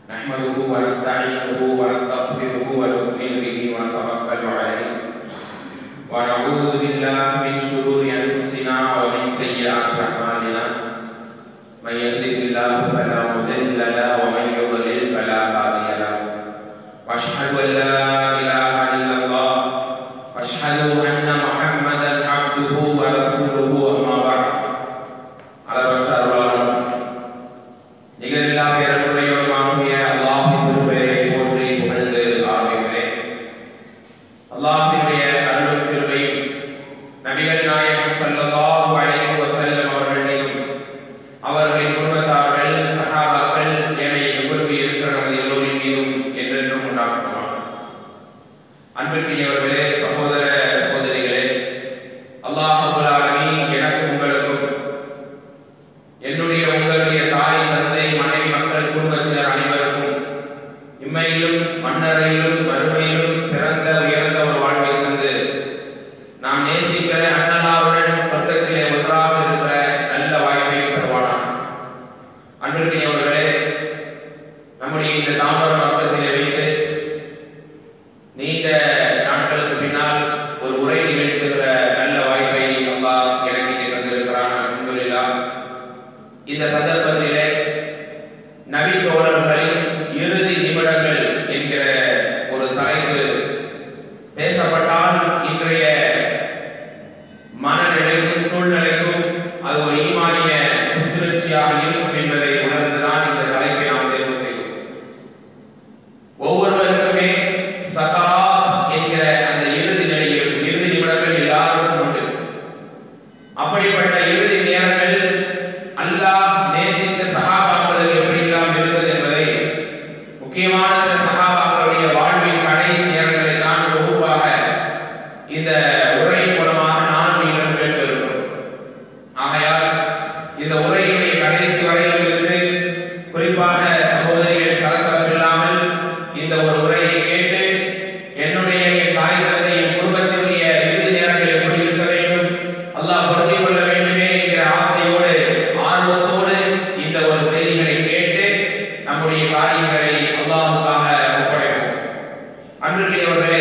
نحمده ونستعينه ونستغفره ونؤمن به ونتوكل عليه ونعوذ بالله من شرور انفسنا ومن سيئات اعمالنا من يهده الله فلا مضل له ومن يضلل فلا هادي له واشهد ان لا اله الا الله واشهد ان محمدا عبده ورسوله اما بعد அளவற்ற அருளாளனும் நிகரில்லா பேரனுடையவனுமாகிய அல்லாஹின் திருப்பெயரை போற்றி புகழ்ந்து ஆரம்பிக்கிறேன் அல்லாஹினுடைய அருளும் கிருபையும் நபிகள் நாயகம் ஸல்லல்லாஹு அலைஹி வஸல்லம் அவர்கள் மீதும் அவர்களின் குடும்பத்தார்கள் சஹாபாக்கள் என எவ்வளவு இருக்கிற நமது எல்லோரின் மீதும் என்றென்றும் உண்டாகட்டும் அன்பிற்கினியவர்களே சகோதர சகோதரிகளே அல்லாஹ் ரப்பல் ஆலமீன் எனக்கும் உங்களுக்கும் என்னுடைய உங்களுடைய தாய் தந்தை மனைவி மக்கள் குடும்பத்தினர் அனைவருக்கும் இம்மையிலும் மண்ணறையிலும் மறுமையிலும் சிறந்த உயர்ந்த ஒரு வாழ்வை தந்து நாம் நேசிக்கிற அண்ணனாவுடன் சொர்க்கத்திலே ஒன்றாக இருக்கிற நல்ல வாய்ப்பை பெறுவானாம் அன்பிற்கினியவர்களே நம்முடைய இந்த தாம்பரம் மக்கசிலே வைத்து நீண்ட நாட்களுக்கு பின்னால் ஒரு உரை நிகழ்த்துகிற நல்ல வாய்ப்பை அல்லாஹ் எனக்கு இங்கே தந்திருக்கிறான் அல்ஹம்துலில்லாஹ் இந்த சந்தர்ப்பத்திலே நபி தோழர்களின் இறுதி நிமிடங்கள் என்கிற ஒரு தலைப்பு பேசப்பட்டால் இன்றைய மனநிலைக்கும் சூழ்நிலைக்கும் அது ஒரு ஈமானிய புத்துணர்ச்சியாக இருக்கும் என்பதை உணர்ந்துதான் இந்த தலைப்பை நாம் தேர்வு செய்தோம் ஒவ்வொருவருக்குமே சகரா என்கிற அந்த இறுதி நிலையில் இறுதி நிமிடங்கள் எல்லாருக்கும் உண்டு அப்படிப்பட்ட இறுதி நேரங்கள் அல்லாஹ் நேசித்த சகாபாக்களுக்கு எப்படியெல்லாம் இருந்தது என்பதை முக்கியமான சில சகாபாக்களுடைய வாழ்வின் கடைசி நேரங்களை தான் தொகுப்பாக இந்த உரையின் மூலமாக நானும் நீங்களும் கேட்டிருக்கிறோம் ஆகையால் இந்த உரையினுடைய கடைசி வரையிலும் இருந்து குறிப்பாக சகோதரிகள் சலசலப்பு இல்லாமல் இந்த ஒரு உரையை கேட்டு என்னுடைய என் தாய் தந்தை என் குடும்பத்தினுடைய இறுதி நேரங்கள் எப்படி இருக்க வேண்டும் அல்லாஹ் பொருந்திக் கொள்ள வேண்டுமே என்கிற ஆசையோடு ஆர்வத்தோடு இந்த ஒரு செய்திகளை கேட்டு நம்முடைய காரியங்களை அல்லாஹுக்காக ஒப்படைப்போம் அன்பிற்குரியவர்களே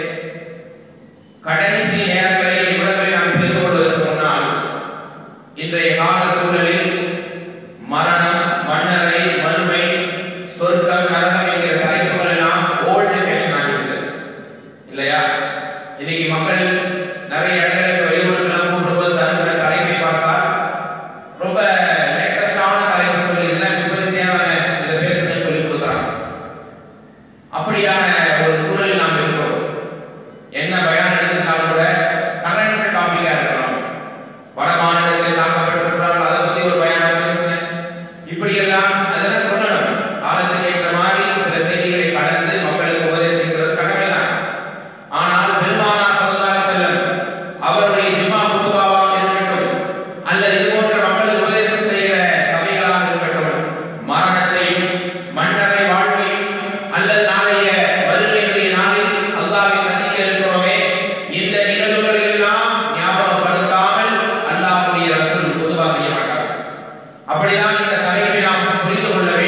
கடைசி நேரங்களை நிமிடங்களை நாம் புரிந்து கொள்வதற்கு முன்னால் இன்றைய கால சூழலில் மரணம் மன்னரை மறுமை சொர்க்கம் நரகம் என்கிற தலைப்புகள் எல்லாம் ஓல்டு ஃபேஷன் ஆகிவிட்டது இல்லையா இன்னைக்கு மக்கள் நிறைய இடங்களுக்கு வெளியூருக்கெல்லாம் கூப்பிடும்போது தருகிற தலைப்பை பார்த்தால் ரொம்ப லேட்டஸ்டான தலைப்பு சொல்லி இதெல்லாம் இப்போது தேவை இதை பேசணும்னு சொல்லி கொடுக்குறாங்க அப்படியான ஒரு சூழலில் நாம் இருக்கிறோம் என்ன பயான் எடுத்துட்டாலும் கூட கரண்ட் டாபிக்கா இருக்கணும் வட மாநிலத்தில் தாக்கப்பட்டிருக்கிறார்கள் அதை பத்தி ஒரு பயானா பேசுங்க இப்படி எல்லாம் அதெல்லாம் சொல்லணும் காலத்துக்கு ஏற்ற மாதிரி சில செய்திகளை கடந்து மக்களுக்கு உபதேசிக்கிறது கடமைதான் ஆனால் பெருமானார் ஸல்லல்லாஹு அலைஹி வஸல்லம் அவருடைய ஜும்மா குத்துபாவாக இருக்கட்டும் அல்லது இது போன்ற மக்களுக்கு உபதேசம் செய்கிற சபைகளாக இருக்கட்டும் மரணத்தையும் மன்னரை வாழ்க்கையும் அல்லது நாளைய வருகையுடைய நாளில் அல்லாஹ்வை சந்திக்க இருக்கிறோமே இந்த நிகழ்வுகளை எல்லாம் ஞாபகப்படுத்தாமல் அல்லாஹ்வுடைய ரசூல் குத்துபா செய்ய மாட்டார் அப்படிதான் இந்த தலைப்பை நாம் புரிந்து கொள்ள வேண்டும்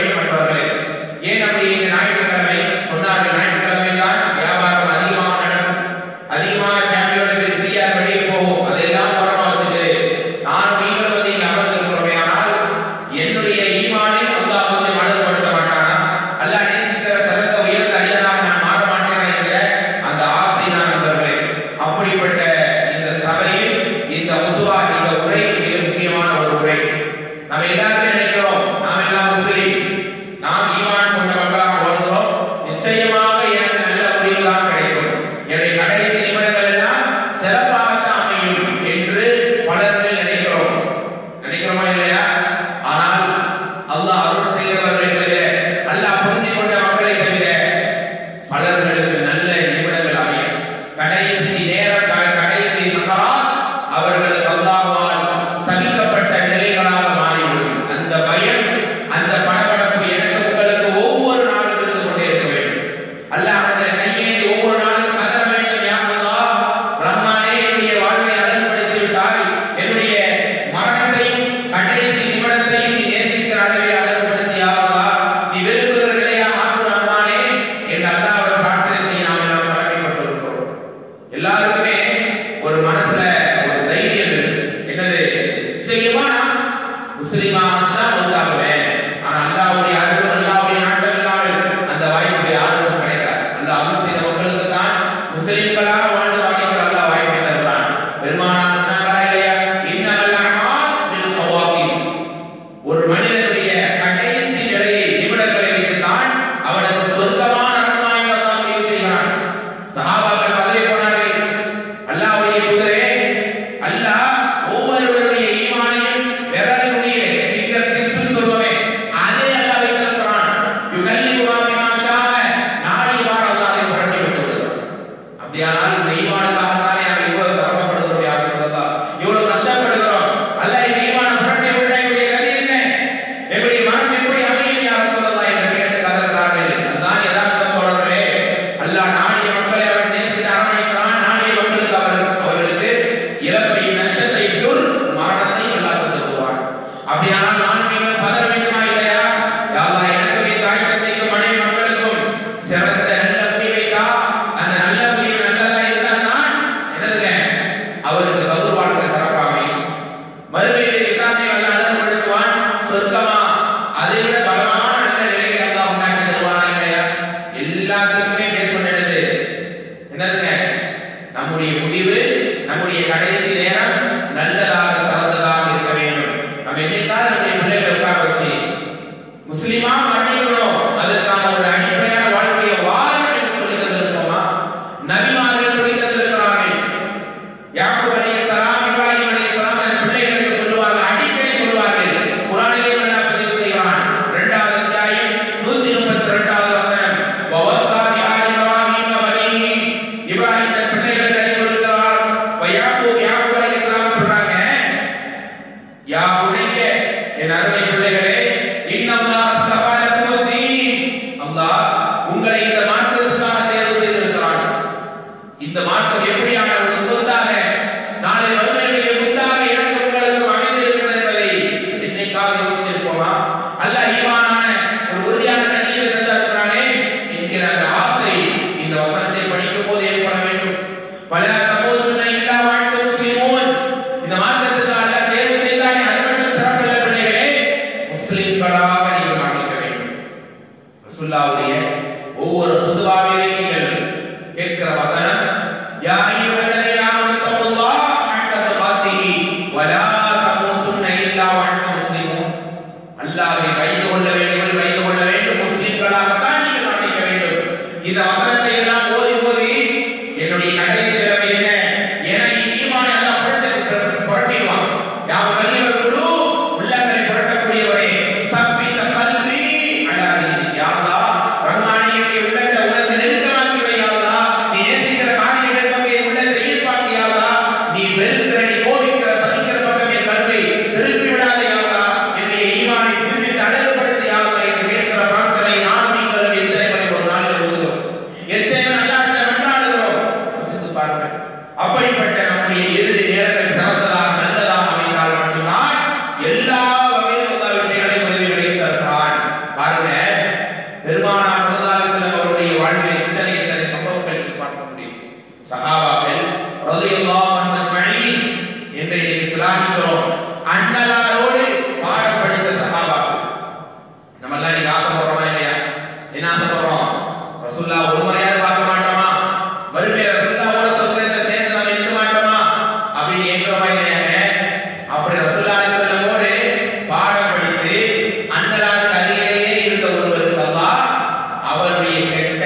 நிச்சயமா மன்னிக்கணும் அதற்கான ஒரு அடிப்படையான வாழ்க்கையை வாழணும் என்று சொல்லி தந்திருப்போமா நபிமார்கள் சொல்லி தந்திருக்கிறார்கள் யாக்கூப் அலைஹிஸ்ஸலாம் இப்ராஹிம் அலைஹிஸ்ஸலாம் தன் பிள்ளைகளுக்கு சொல்லுவார்கள் அடிக்கடி சொல்லுவார்கள் குர்ஆனிலே அல்லாஹ் பதிவு செய்கிறான் இரண்டாவது அத்தியாயம் 132வது வசனம் வவஸ்ஸா பிஹா இப்ராஹீம பனீஹி இப்ராஹிம் தன் பிள்ளைகளுக்கு அறிவுறுத்தார் வ யாக்கூப் யாக்கூப் அலைஹிஸ்ஸலாம் சொல்றாங்க யா புனைய என் அருமை பிள்ளைகளே இன்னல்லாஹ் அஸ்தபா லக்குமுத்தீன் அல்லாஹ் உங்களை இந்த மார்க்கத்துக்காக தேர்வு செய்திருக்கிறான் இந்த மார்க்கம் எப்படியான ஒரு சொத்தாக நாளை மறுமையிலே உண்டாக எனக்கு உங்களுக்கு அமைந்திருக்கிறது என்பதை என்னைக்காக யோசிச்சிருப்போமா அல்லாஹ் ஈமானான ஒரு உறுதியான கண்ணியத்தை தந்திருக்கிறானே என்கிற அந்த ஆசை இந்த வசனத்தை படிக்கும் போது ஏற்பட வேண்டும் பல தமோதுன்ன இல்லா வாழ்க்கை முஸ்லிமோன் இந்த மார்க்கத்துக்கு அல்லாஹ் தேர்வு செய்தானே அது மட்டும் சிறப்புள்ள பிள்ளைகளே முஸ்லிம்களாக நீங்கள் மன்னிக்க வேண்டும் ரசூலுல்லாஹ்வுடைய ஒவ்வொரு ஹுத்பாவிலே நீங்கள் கேட்கிற வசனம் யா அய்யுஹல்லதீன ஆமனு தக்குல்லாஹ் ஹக்க துகாத்திஹி வலா தமூதுன்ன இல்லா வஅன்தும் முஸ்லிமூன் அல்லாஹ்வை வைத்து கொள்ள வேண்டும் வைத்து கொள்ள வேண்டும் முஸ்லிம்களாகத்தான் நீங்கள் மன்னிக்க வேண்டும் இந்த வசனத்தை எல்லாம் ஓதி ஓதி என்னுடைய கடைசி நிலைமை என்ன என ஈமானை எல்லாம் புரட்டு புரட்டிடுவான் யாம் கல்விவர் குரு உள்ளங்களை புரட்டக்கூடியவரே சப்பித்த கல்வி அடாதி யாரா ரஹ்மானே என்னுடைய உள்ளத்தை உனக்கு நெருக்கமாக்கி வையாதா நீ நேசிக்கிற காரியங்கள் பக்கம் என் உள்ளத்தை ஈர்ப்பாக்கியாதா நீ வெறுக்கிற நீ கோபிக்கிற சதிக்கிற பக்கம் என் கல்வை திருப்பி விடாதே யாரா என்னுடைய ஈமானை புதுப்பித்து அழகுபடுத்தி யாரா என்று கேட்கிற பிரார்த்தனை நானும் நீங்களும் எத்தனை முறை ஒரு நாளில் ஓதுகிறோம் எத்தனை நல்லா இருந்த வென்றாடுகிறோம் யோசித்து பாருங்கள் அப்படிப்பட்ட நம்முடைய இறுதி நேரங்கள் சிறந்ததாக நல்லதாக அமைந்தால் மட்டும்தான் எல்லா வகையிலும் எல்லா வெற்றிகளையும் உதவிகளையும் தருகிறான் பாருங்க பெருமானார் ஸல்லல்லாஹு அலைஹி வஸல்லம் அவருடைய வாழ்வில் இத்தனை இத்தனை சம்பவங்கள் நீங்க பார்க்க முடியும் சஹாபாக்கள் ரலியல்லாஹு அன்ஹும் அஜ்மஈன் என்று இன்னைக்கு சிலாகிக்கிறோம் அண்ணலாரோடு பாடம் படித்த சஹாபாக்கள் நம்ம எல்லாம் இன்னைக்கு ஆசைப்படுறோமா இல்லையா என்ன ஆசைப்படுறோம் ரசூல்லா ஒரு முறையாவது பார்க்க மாட்டோமா மறுமையில ரசூல்லாவோட சொர்க்கத்துல சேர்ந்து நம்ம இருக்க மாட்டோமா அப்படின்னு ஏங்குறோமா இல்லையாங்க அப்படி ரசூல்லா அலைஹிஸ்ஸலாமோடு பாடம் படித்து அண்ணலார் கரையிலேயே இருந்த ஒருவருக்கு அல்லாஹ் அவருடைய கெட்ட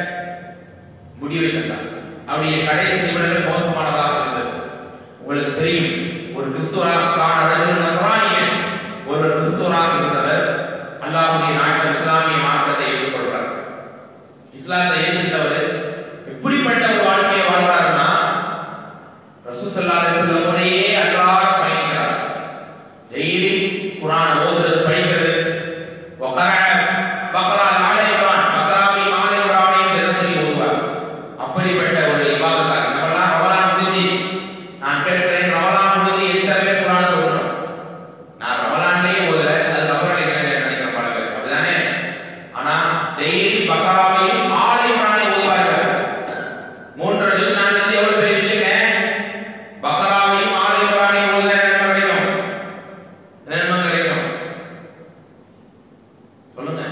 முடிவை தந்தார் அவருடைய கடைசி நிமிடங்கள் மோசமானதாக இருந்தது உங்களுக்கு தெரியும் ஒரு கிறிஸ்துவரான ரஜினி நசரானியன் ஒருவர் கிறிஸ்துவராக இருந்தவர் அல்லாஹ்வுடைய நாட்டில் இஸ்லாமிய மார்க்கத்தை ஏற்றுக்கொள்றார் இஸ்லாத்தை ஏற்றுக்கிட்டவர் எப்படிப்பட்ட ஒரு வாழ்க்கையை வாழ்றாருன்னா ரசூல் ஸல்லல்லாஹு அலைஹி வஸல்லம் முறையே அன்றாடம் பயணிக்கிறார் டெய்லி குர்ஆன் ஓதுறது படிக்கிறது வகரஅ பக்ரா ஆல இம்ரான் பக்ராவையும் ஆல இம்ரானையும் தினசரி ஓதுவார் அப்படிப்பட்ட ஒரு இபாதத்தார் நம்மலாம் ரமலான் முடிஞ்சு நான் கேட்கிறேன் ரமலான் முடிஞ்சு எத்தனை பேர் குர்ஆனை தொட்டோம் நான் ரமலான்லயே ஓதல அதுக்கப்புறம் என்ன நினைக்கிற பல பேர் அப்படிதானே ஆனா டெய்லி பக்ராவையும் ஆல இம்ரானை ஓதுவார்கள் மூன்றரை ஜூஸ் நாளிலிருந்து எவ்வளவு பெரிய விஷயங்க பக்ராவையும் ஆல இம்ரானையும் ஓதுனா என்ன கிடைக்கும் நன்மை கிடைக்கும் சொல்லுங்க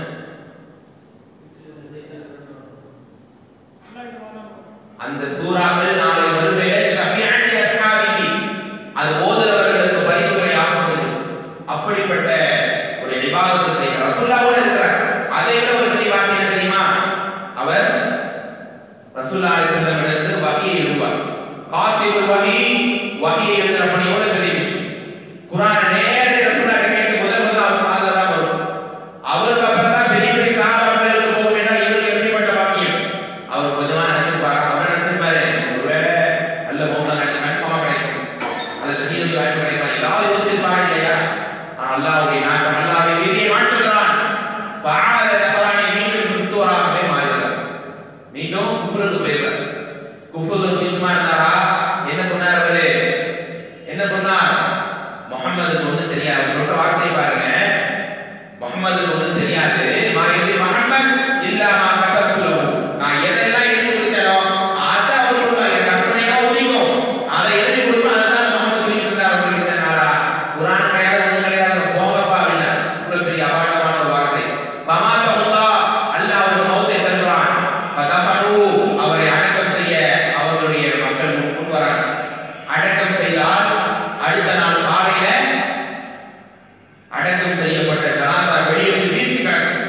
அந்த சூறாக்கள் நாளை மறுமையிலே ஷஃபியன் லி அஸ்ஹாபிஹி அது ஓதுறவர்களுக்கு பரிந்துரை ஆகும் அப்படிப்பட்ட ஒரு இபாதத்தை செய்கிற ரசூல்லாவோட இருக்கிறார் அதை விட ஒரு பெரிய வாக்கியம் என்ன தெரியுமா அவர் ரசூல்லா அலைஹிஸ்ஸலாம் இடத்துல வஹியை எழுதுவார் காத்திபுல் வஹி வஹியை எழுதுற பணியோட பெரிய விஷயம் குர்ஆனை நேரடி ரசூல்லா கேட்டு முதல் முதல் அவர் காதுல தான் வரும் அவருக்கு அப்புறம் தான் பெரிய பெரிய சஹாபாக்களுக்கு போகும் என்றால் இவருக்கு எப்படிப்பட்ட வாக்கியம் அவர் கொஞ்சமா நினைச்சிருப்பாரு அவர் நினைச்சிருப்பாரு ஒருவேளை நல்ல மௌத்தா கிடைக்கும் கன்ஃபார்மா கிடைக்கும் அது ஷஹீது வாய்ப்பு கிடைக்கும் ஏதாவது யோசிச்சிருப்பாரா இல்லையா ஆனால் அல்லாஹ்வுடைய நாட்டம் அல்லாஹ்வுடைய விதியை மாற்றுகிறான் ஃபஆல தஹரானி மீண்டும் கிறிஸ்துவராகவே மாறுகிறார் மீண்டும் குஃபருக்கு போயிடுறார் குஃபருக்கு போய் சும்மா இருந்தாரா என்ன சொன்னார் அவரு என்ன சொன்னார் முகம்மதுக்கு ஒண்ணும் தெரியாது அவர் சொல்ற வார்த்தையை பாருங்க முகம்மதுக்கு ஒண்ணும் தெரியாது மா எது முகம்மது இல்லாம கத்தத்துலவு நான் எதெல்லாம் எழுதி கொடுத்தனோ அதை அவர் சொல்லுவார் என் கற்பனையா ஒதுங்கும் அதை எழுதி கொடுப்பேன் அதுதான் முகமது சொல்லிட்டு இருந்தார் அவர்கள் இத்தனை நாளா குரான் கிடையாது ஒண்ணும் கிடையாது போங்கப்பா அப்படின்னு இவ்வளவு பெரிய அபாண்டமான ஒரு வார்த்தை பமாத்தமுல்லா அல்லாஹ் அவருக்கு மௌத்தை தருகிறான் ஃபதஃபனு அவரை அடக்கம் செய்ய அவர்களுடைய மக்கள் முன் முன் வராங்க அடக்கம் செய்தால் அடுத்த நாள் காலையில அடக்கம் செய்யப்பட்ட ஜனாதா வெளியே வந்து வீசி கிடக்கும்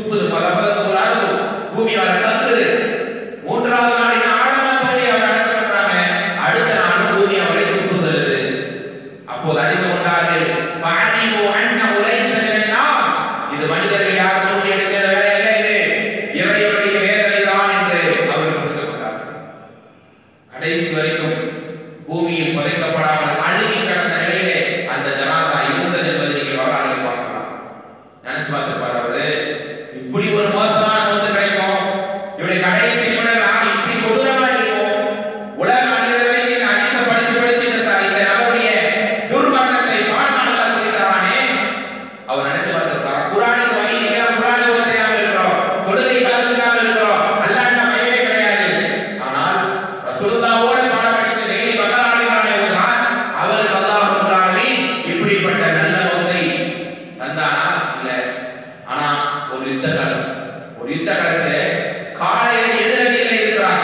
துப்புது பலபலத்து ஒரு அறுது பூமி அவரை கக்குது மூன்றாவது நாளின் ஆழமா தோண்டி அவர் அடக்கம் பண்றாங்க அடுத்த நாள் பூமி அவரை துப்புகிறது அப்போது அறிந்து கொண்டார்கள் ஃபஅலிமு அன்னஹு லைஸ மினன் நாஸ் இது மனிதர்கள் யார் தோண்டி எடுக்கிற வேலை இல்லை இது இறைவனுடைய வேதனை தான் என்று அவர்கள் புரிந்து கொண்டார்கள் கடைசி வரைக்கும் பூமியில் புதைக்கப்படாமல் அழுகி கிடந்த நிலையிலே அந்த ஜனாதா இருந்தது என்பதை நீங்கள் வரலாறு பார்க்கலாம் நினைச்சு பார்த்துப்பார் அவரு இப்படி ஒரு மோசமான நோத்து கிடைக்கும் இவருடைய கடைசி நிமிடங்கள் இப்படி கொடூரமா இருக்கும் உலக மனிதர்களுக்கு இந்த அநீச படிச்சு படிச்சு இந்த ச- இந்த நபருடைய துர்மரணத்தை வாழ்நாள்ல சொல்லித்தரானே அவர் நினைச்சு பார்த்திருப்பார் குரானுக்கு வகை நீங்களாம் குரானை ஓத்தியாம இருக்கிறோம் தொழுகை கலந்துக்காம இருக்கிறோம் அல்லாட்ட பயமே கிடையாது ஆனால் ரசூலுல்லாவோட பாடம் படித்து டெய்லி பக்கராளிகளான ஓதுனார் அவருக்கு அல்லாஹ் ரப்பல் ஆலமீன் இப்படிப்பட்ட நல்ல மௌத்தை தந்தானா இல்ல ஆனா ஒரு யுத்த காலம் ஒரு யுத்த காலத்துல காலையில எதிரணியில் இருக்கிறார்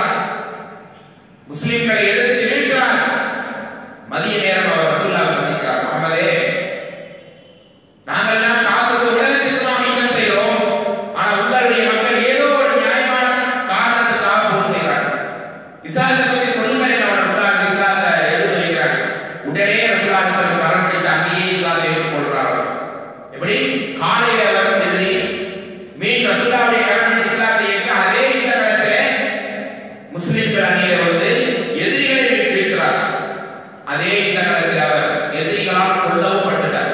முஸ்லிம்களை எதிர்த்து வீழ்கிறார் மதிய நேரம் அவர் ரசூலுல்லாஹ் சந்திக்கிறார் முகமதே நாங்கள் எல்லாம் காசுக்கு உலகத்துக்கு நாம் யுத்தம் செய்கிறோம் ஆனா உங்களுடைய மக்கள் ஏதோ ஒரு நியாயமான காரணத்துக்காக போர் செய்கிறார்கள் இஸ்லாத்தை பத்தி சொல்லுங்கள் என்று அவர் ரசூலுல்லாஹ் இஸ்லாத்தை எடுத்து வைக்கிறார் உடனே ரசூலுல்லாஹ் இஸ்லாம் கரம் பிடித்து அங்கேயே இஸ்லாத்தை ஏற்றுக்கொள்கிறார் எப்படி காலையில அவர் எதிரி மீன் ரசூலுல்லாஹ்வுடைய கரம் பிடித்து இஸ்லாத்தை ஏற்று அதே இந்த காலத்திலே முஸ்லிம்கள் அணியில வந்து எதிரிகளை வீழ்த்திருக்கிறார் அதே இந்த காலத்தில் அவர் எதிரிகளால் கொல்லவும் பட்டுட்டார்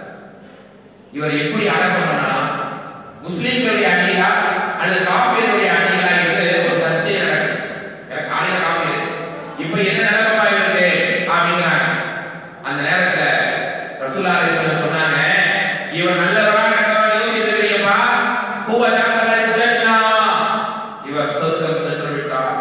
இவர் எப்படி அடக்கம் பண்ணலாம் முஸ்லிம்களுடைய அணியிலா அல்லது காப்பீருடைய அணியிலா என்று ஒரு சர்ச்சை நடக்கும் எனக்கு காலையில காப்பீர் இப்ப என்ன நிலைமைமா இருக்கு அப்படிங்கிறாங்க அந்த நேரத்துல ரசூல்லா அலைஹிஸ்ஸலாம் சொன்னாங்க இவர் நல்லவரா கெட்டவரா யோசித்து தெரியுமா ஹுவ தகலல் ஜன்னா இவர் சொர்க்கம் சென்று விட்டார்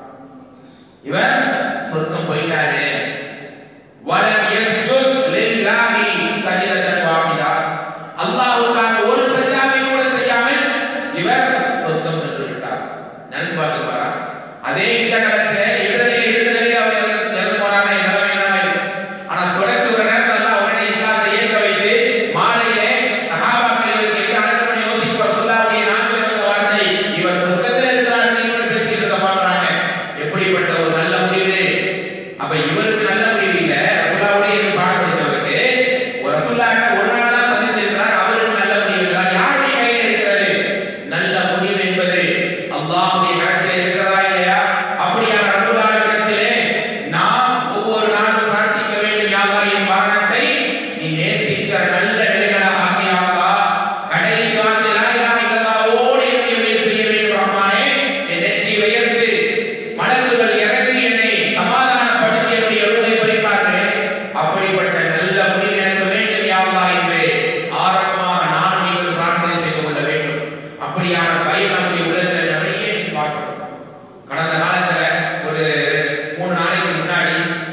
இவர் சொர்க்கம் போயிட்டாரு வலம் யஸ்ஜுத் லில்லாஹி சஜதன் வாஹிதா அல்லாஹ்வுக்காக ஒரு சஜதாவை கூட செய்யாமல் இவர் சொர்க்கம் சென்று விட்டார் நினைச்சு பார்த்துப்பாரா அதே இந்த காலத்துல எதிரில் இருந்த நிலையில் அவர் இறந்து இறந்து போனாங்க நிலைமை இல்லாம இருக்கு ஆனா தொடக்க ஒரு நேரத்தில் அல்லாஹ் உடனே இஸ்லாத்தை ஏற்க வைத்து மாலையிலே சஹாபாக்களை இவருக்கு எங்க அடக்கம் பண்ணி யோசிப்போம் சொல்லாவுடைய நான்கு வந்த வார்த்தை இவர் சொர்க்கத்தில் இருக்கிறார் நீங்களும் பேசிக்கிட்டு இருக்க பாக்குறாங்க எப்படிப்பட்ட ஒரு நல்ல முடிவு அப்ப இவருக்கு நல்ல முடிவு இல்ல ரசூலாவுடைய இருந்து பாடம் படிச்சவருக்கு ஒரு ரசூல்லாட்ட ஒரு நாள் தான் சந்திச்சிருக்கிறார் அவருக்கு நல்ல முடிவு என்றால் யாருடைய கையில இருக்கிறது நல்ல முடிவு என்பது அல்லாஹ்வுடைய கரத்திலே இருக்கிறதா இல்லையா அப்படியான ரப்பல் ஆலமீனிடத்திலே நாம் ஒவ்வொரு நாளும் பிரார்த்திக்க வேண்டும் யா அல்லாஹ் என் மரணத்தை நீ நேசிக்கிற நல்ல நிலைகளாக ஆக்கியாப்பா கடைசி வார்த்தை லா இலாஹ இல்லல்லாஹ்வோடு என்னை உயிர் பிரிய வேண்டும் ரஹ்மானே என் நெற்றி உயர்த்து மலக்குகள் இறங்கி என்னை சமாதானப்படுத்தி என்னுடைய அருளை பறிப்பார்களே அப்படிப்பட்ட நல்ல முடிவு எனக்கு வேண்டும் யா அல்லாஹ் என்று ஆரம்பமாக நான் நீங்கள் பிரார்த்தனை செய்து கொள்ள வேண்டும் அப்படியான பயம் நம்முடைய உள்ளத்தில் நிறைய நீங்க பார்க்கணும் கடந்த காலத்துல ஒரு மூணு நாளைக்கு முன்னாடி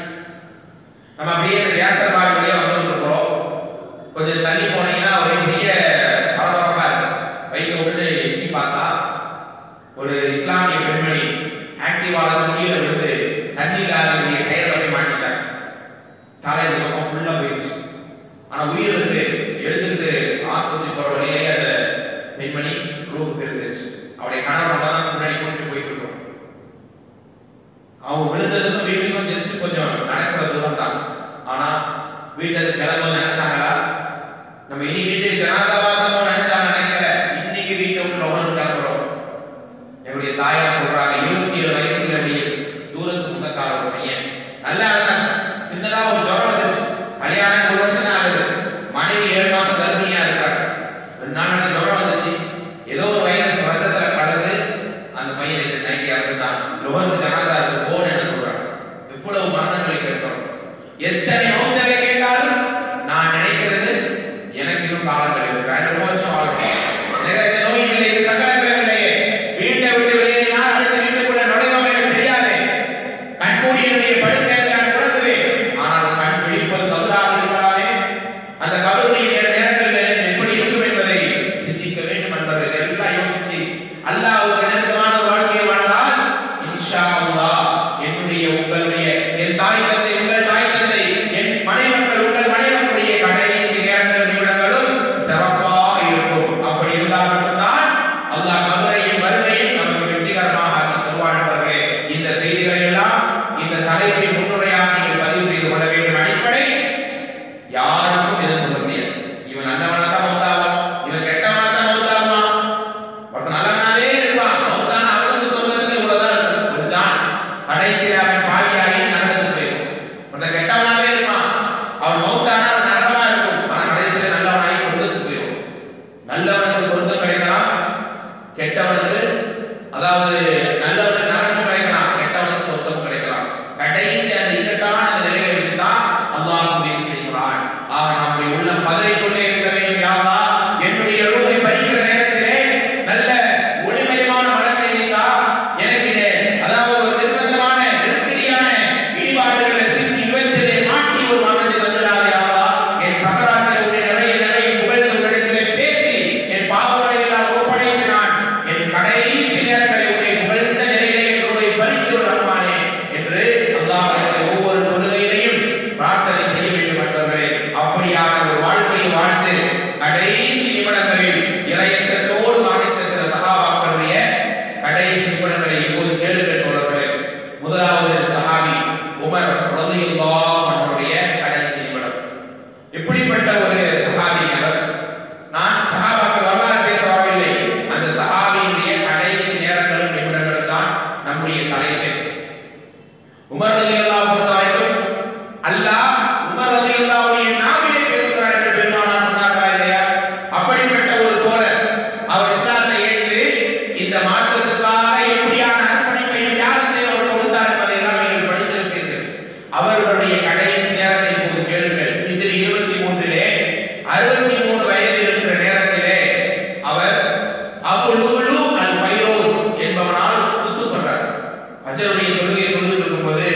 நம்ம அப்படியே இந்த வியாசர் பாடி வழியா வந்துட்டு இருக்கிறோம் கொஞ்சம் தள்ளி போனீங்கன்னா ஒரே பெரிய பரபரப்பா இருக்கு பைக்கை விட்டுட்டு எட்டி பார்த்தா ஒரு இஸ்லாமிய பெண்மணி ஆக்டிவால இருந்து கீழே விழுந்து தண்ணியில் அவருடைய டயர்ல போய் மாட்டிட்டாங்க தலை இந்த பக்கம் ஃபுல்லா போயிடுச்சு ஆனா உயிர் இருக்கு எடுத்துக்கிட்டு ஆஸ்பத்திரி போற வழியிலே அந்த பெண்மணி ரூபுக்கு இருந்துச்சு அவருடைய கணவனோட தான் முன்னாடி கூட்டிட்டு போயிட்டு இருக்கோம் அவங்க விழுந்ததுக்கும் வீட்டுக்கும் ஜஸ்ட் கொஞ்சம் நடக்கிற தூரம் தான் ஆனா வீட்டுல இருந்து கிளம்ப நினைச்சாங்களா நம்ம இனி வீட்டுக்கு ஜனாதாவா தான் நினைச்சாங்க நினைக்கல இன்னைக்கு வீட்டை விட்டு லோகனும் கிளம்புறோம் என்னுடைய தாயார் சொல்றாங்க இருபத்தி ஏழு வயசுல அப்படி தூரத்து சொந்தக்கார ஒரு பையன் நல்லா இருந்தாங்க சின்னதா ஒரு ஜுரம் வந்துச்சு கல்யாணம் ஒரு வருஷம் தான் ஆகுது மனைவி ஏழு மாசம் கர்ப்பிணியா இருக்கிறாங்க ரெண்டு நாள் எனக்கு ஜுரம் வந்துச்சு ஏதோ ஒரு வைரஸ் ரத்தத்துல கலந்து அந்த பையன் இது நைட்டு இறந்துட்டான் லோகத்து ஜனாதா இருக்கு போன்னு என்ன சொல்றாங்க எவ்வளவு மரணங்களை கேட்டோம் எத்தனை நோந்தலை கேட்டாலும் நான் நினைக்கிறது எனக்கு இன்னும் காலங்கள் இருக்கு ஐநூறு வருஷம் வாழணும் எனக்கு இந்த நோய் இல்லை கெட்டவனுக்கு அதாவது நல்லவனுக்கு நரகமும் கிடைக்கலாம் கெட்டவனுக்கு சொர்க்கமும் கிடைக்கலாம் கடைசி அந்த இக்கட்டான அந்த நிலையை வச்சுதான் அல்லாஹ் முடிவு செய்கிறான் ஆக நம்முடைய உள்ளம் பதறிக்கொண்டே இருக்க வேண்டும் யாவா என்னுடைய ரூபை பறிக்கிற நேரத்திலே நல்ல ஒளிமயமான மனத்தை நீத்தா எனக்கு இது அதாவது ஒரு நிர்பந்தமான நெருக்கடியான இடிபாடுகளை சிக்கி விபத்திலே மாட்டி ஒரு மரணத்தை தந்துடாதே ஆவா என் சகராத்திர உன்னை நிறைய நிறைய புகழ்ந்த உன்னிடத்திலே பேசி என் பாவங்களை எல்லாம் ஒப்படைத்து நான் என் கடைசி நேரங்களை உன்னை புகழ்ந்த நிலையிலே என்னுடைய பறித்து ரஹ்மானே என்று அல்லாஹ் ஒவ்வொரு தொழுகையிலையும் பிரார்த்தனை செய்ய வேண்டும் என்பவர்களே அப்படியான ஒரு வாழ்க்கையை வாழ்ந்து கடைசி நிமிடங்களில் இறையச்சத்தோடு மரணித்த சில சகாபாக்களுடைய கடைசி நிமிடங்களை இப்போது கேளுங்கள் தோழர்களே முதலாவது சஹாபி உமர் ரலியல்லாஹு அன்ஹுடைய கடைசி நிமிடம் இப்படிப்பட்ட ஒரு சஹாபி அவர் நான் சஹாபாக்கள் வரலாறு பேச வரவில்லை அந்த சஹாபியினுடைய கடைசி நேரங்களும் நிமிடங்களும் தான் நம்முடைய தலைப்பு உமர் ரலியல்லாஹு பொறுத்த வரைக்கும் அல்லாஹ் உமர் ரலியல்லாஹுடைய நாவிலே பேசுகிறார் என்று பெருமானார் சொன்னார்களா இல்லையா அப்படிப்பட்ட ஒரு தோழர் அவர் இஸ்லாத்தை ஏற்று இந்த மாற்றத்துக்காக எப்படியான அர்ப்பணிப்பை தியாகத்தை அவர் கொடுத்தார் என்பதை எல்லாம் நீங்கள் படித்திருப்பீர்கள் அவர்களுடைய கடைசி நேரத்தை இப்போது கேளுங்கள் ஹிஜ்ரி இருபத்தி மூன்றிலே அறுபத்தி மூணு வயது இருக்கிற நேரத்திலே அவர் அபு லுலு அல் பைரோஸ் என்பவனால் குத்துப்பட்டார் ஃபஜ்ருடைய தொழுகை தொழுது இருக்கும்போது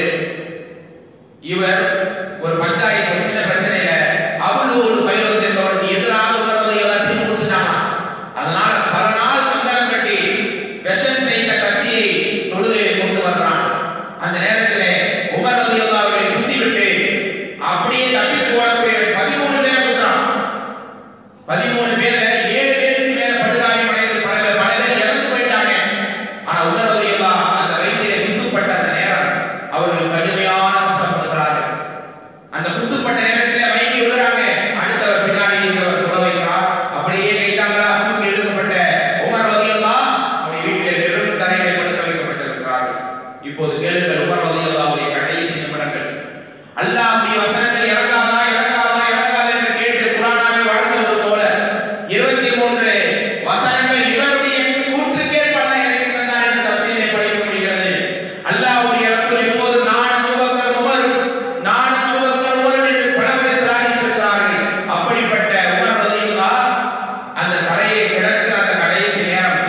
இவர் ஒரு பஞ்சாயத்து ஒரு சின்ன பிரச்சனையில அபுல் ஒரு பைரோஸ் என்பவருக்கு எதிராக உணர்வதை எல்லாம் திரும்பி கொடுத்துட்டாங்க அதனால பல நாள் கங்கணம் கட்டி விஷம் தைத்த கத்தியை தொழுகையை கொண்டு வர்றான் அந்த நேரத்திலே உமர் ரதி அவர்களை குத்தி விட்டு அப்படியே தப்பித்து ஓடக்கூடிய பதிமூணு பேரை குத்துறான் பதிமூணு பேர்ல ஏழு பேருக்கு மேல படுகாயம் அடைந்து பல பேர் பல பேர் இறந்து போயிட்டாங்க ஆனா உணர்வது எல்லாம் அந்த வயிற்றிலே குத்துப்பட்ட அந்த நேரம் அவர்கள் கடுமையான கஷ்டப்படுகிறார்கள் அந்த குத்துப்பட்ட நேரத்திலே மயங்கி விழுறாங்க அடுத்தவர் பின்னாடி இருந்தவர் தொலை வைக்கிறார் அப்படியே கைத்தாங்களா தூக்கி இழுக்கப்பட்ட உமர் ரதியெல்லாம் அவருடைய வீட்டிலே வெறும் தரையிலே படுக்க வைக்கப்பட்டிருக்கிறார்கள் இப்போது கேளுங்கள் உமர் ரதியெல்லாம் அவருடைய கடைசி நிமிடங்கள் அல்லாஹ் அப்படி வசனத்தில் இறங்காதா இறங்காதா இறங்காதா என்று கேட்டு குரானாவை வாழ்ந்த ஒரு தோழர் இருபத்தி மூன்று வசனங்கள் இவருடைய கூற்றுக்கேற்பல்ல எனக்கு தந்தார் என்று தப்சீரை படிக்க முடிகிறது அல்லாஹ்வுடைய ரசூல் எப்போது நான் அபூபக்கர் உமர் நான் அபூபக்கர் உமர் என்று பலமுறை சிலாகித்திருக்கிறார்கள் அப்படிப்பட்ட உமர் ரலியல்லாஹ் அந்த தரையிலே கிடக்கிற அந்த கடைசி நேரம்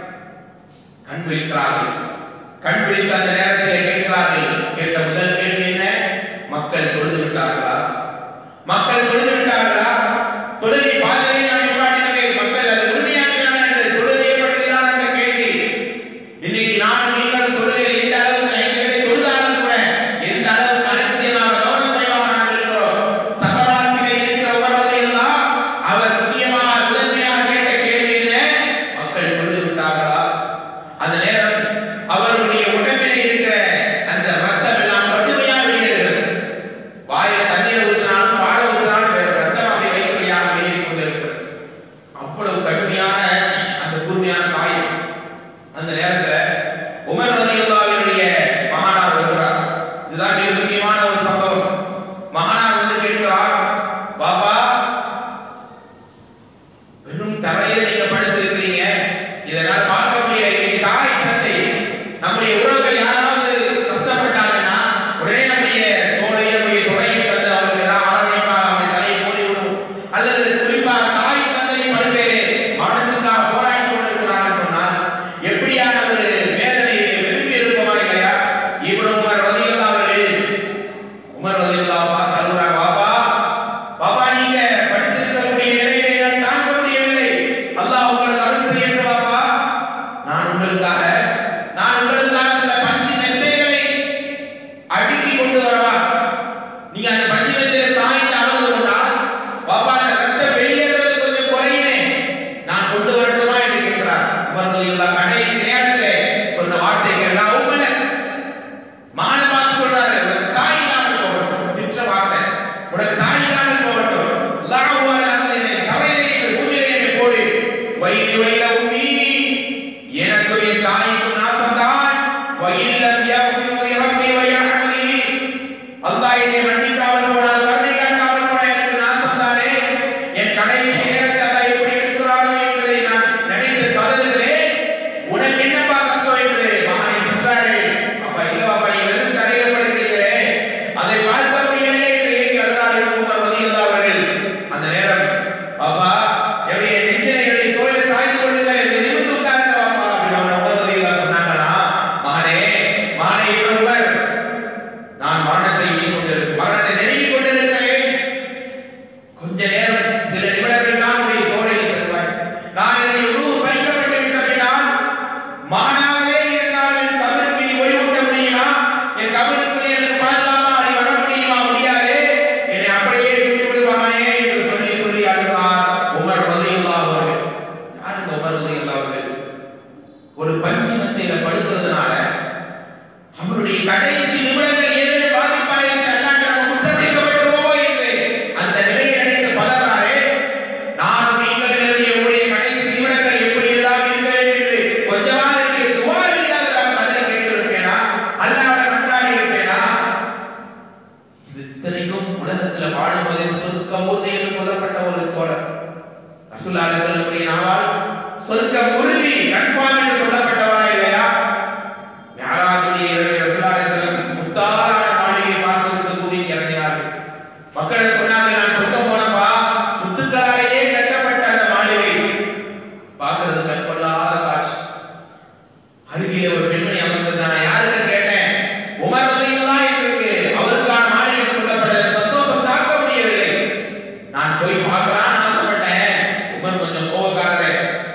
கண் விழிக்கிறார்கள் கண் விழித்த அந்த நேரத்திலே கேட்கிறார்கள் கேட்ட முதல் கேள்வி என்ன மக்கள் தொழுது விட்டார்களா மக்கள் தொழுது விட்டார்களா தொழுகை பாதிலே நாம் நிப்பாட்டினவே மக்கள் அதை முழுமையாக்கினார் என்று தொழுகையை பற்றிதான் அந்த கேள்வி இன்னைக்கு நானும் நீங்களும் தொழுகையில் எந்த அளவுக்கு ஐந்து வேளை தொழுதாலும் கூட எந்த அளவுக்கு அலட்சியமாக கவனக்குறைவாக நாம் இருக்கிறோம் சக்கராத்திலே இருக்கிற உணர்வதையெல்லாம் அவர் முக்கியமாக முதன்மையாக கேட்ட கேள்வி என்ன மக்கள் தொழுது விட்டார்களா அந்த நேரம் அவருடைய உடம்பிலே இருக்கிற அந்த ரத்தம் எல்லாம் கடுமையாக வெளியேறுகிறது வாயில தண்ணீரை ஊற்றினாலும் பாலை ஊற்றினாலும் ரத்தம் அப்படி வைக்கக்கூடியாக வெளியே கொண்டிருக்கிறது அவ்வளவு கடுமையான அந்த கூர்மையான காயம் அந்த நேரத்துல உமர் ரலியல்லாஹுவினுடைய மகனார் வருகிறார் இதுதான் மிக முக்கியமான ஒரு சம்பவம் மகனார் வந்து கேட்கிறார் பாப்பா வெறும் தரையில நீங்க படுத்திருக்கிறீங்க இதனால் பார்க்க முடியல இன்னைக்கு தாய் தந்தை நம்முடைய உறவுகள் யாராவது கஷ்டப்பட்டாங்கன்னா உடனே நம்முடைய தோலை நம்முடைய தொடையில் தந்து அவங்களுக்கு தான் அரவணைப்பாக அவருடைய தலையை போடி விடுவோம் அல்லது குறிப்பாக தாய் தந்தை படுக்கையிலே மரணத்துக்காக போராடி கொண்டிருக்கிறார்கள் சொன்னால் எப்படியான ஒரு வேதனையை வெதும்பி இருப்போமா இல்லையா இப்னு உமர் ரலியல்லாஹு அவர்கள் உமர் ரலியல்லாஹு பார்த்து அழுகுறாங்க பாப்பா பாப்பா நீங்க படித்திருக்கக்கூடிய நிலையை என்னால் தாங்க முடியவில்லை அல்லாஹ் உங்களுக்கு அருள் செய்யட்டும் பாப்பா நான் உங்களுக்காக நான் உங்களுக்காக சில பஞ்சு மெத்தைகளை அடுக்கி கொண்டு வரவா நீங்க அந்த பஞ்சு மெத்தையில சாய்ந்து அமர்ந்து கொண்டால் பாப்பா அந்த ரத்தம் வெளியேறது கொஞ்சம் குறையுமே நான் கொண்டு வரட்டுமா என்று கேட்கிறார் உமர் ரலியல்லாஹு கடைசி நேரத்திலே சொன்ன வார்த்தைகள் எல்லாம் உங்களை மகனை பார்த்து சொல்றாரு உனக்கு தாய் இல்லாமல் போகட்டும் திட்ட வார்த்தை உனக்கு தாய் இல்லாமல் போகட்டும் லாஹுவான என்னை தரையிலே என்னை பூமியிலே என்னை போடு வைலி வைல உம்மி எனக்கும் என் தாய்க்கும் நாசம்தான் வயில்லம் யஃபிரு ரப்பி வயஹ்மலி அல்லாஹ் என்னை மன்னிக்காமல் போனால் கருணை காட்டாமல் போனால் எனக்கு நாசம்தானே என் கடைசி நேரத்தை அல்லாஹ் எப்படி எடுக்கிறானோ என்பதை நான் நினைத்து கதறுகிறேன் இவர் உறுதி கன்ஃபார்ம் என்று சொல்லப்பட்டவரா இல்லையா ஞாராஜுடைய இரவில் ரசூலுல்லாஹி அலைஹி வஸல்லம் முத்தாலான மாளிகையை பார்த்துவிட்டு பூமிக்கு இறங்கினார்கள் மக்கள் சொன்னார்கள் நான் சொந்தம் போனப்பா முத்துக்களாலேயே கட்டப்பட்ட அந்த மாளிகை பார்க்கிறது கண் கொள்ளாத காட்சி அருகிலே ஒரு பெண்மணி அமர்ந்திருந்தாங்க யாருக்கு கேட்டேன் உமர் ரலியல்லாஹு இருக்கு அவருக்கான மாளிகை சொல்லப்பட்டது சந்தோஷம் தாங்க முடியவில்லை நான் போய் பார்க்கலாம்னு ஆசைப்பட்டேன் உமர் கொஞ்சம் கோபக்காரரே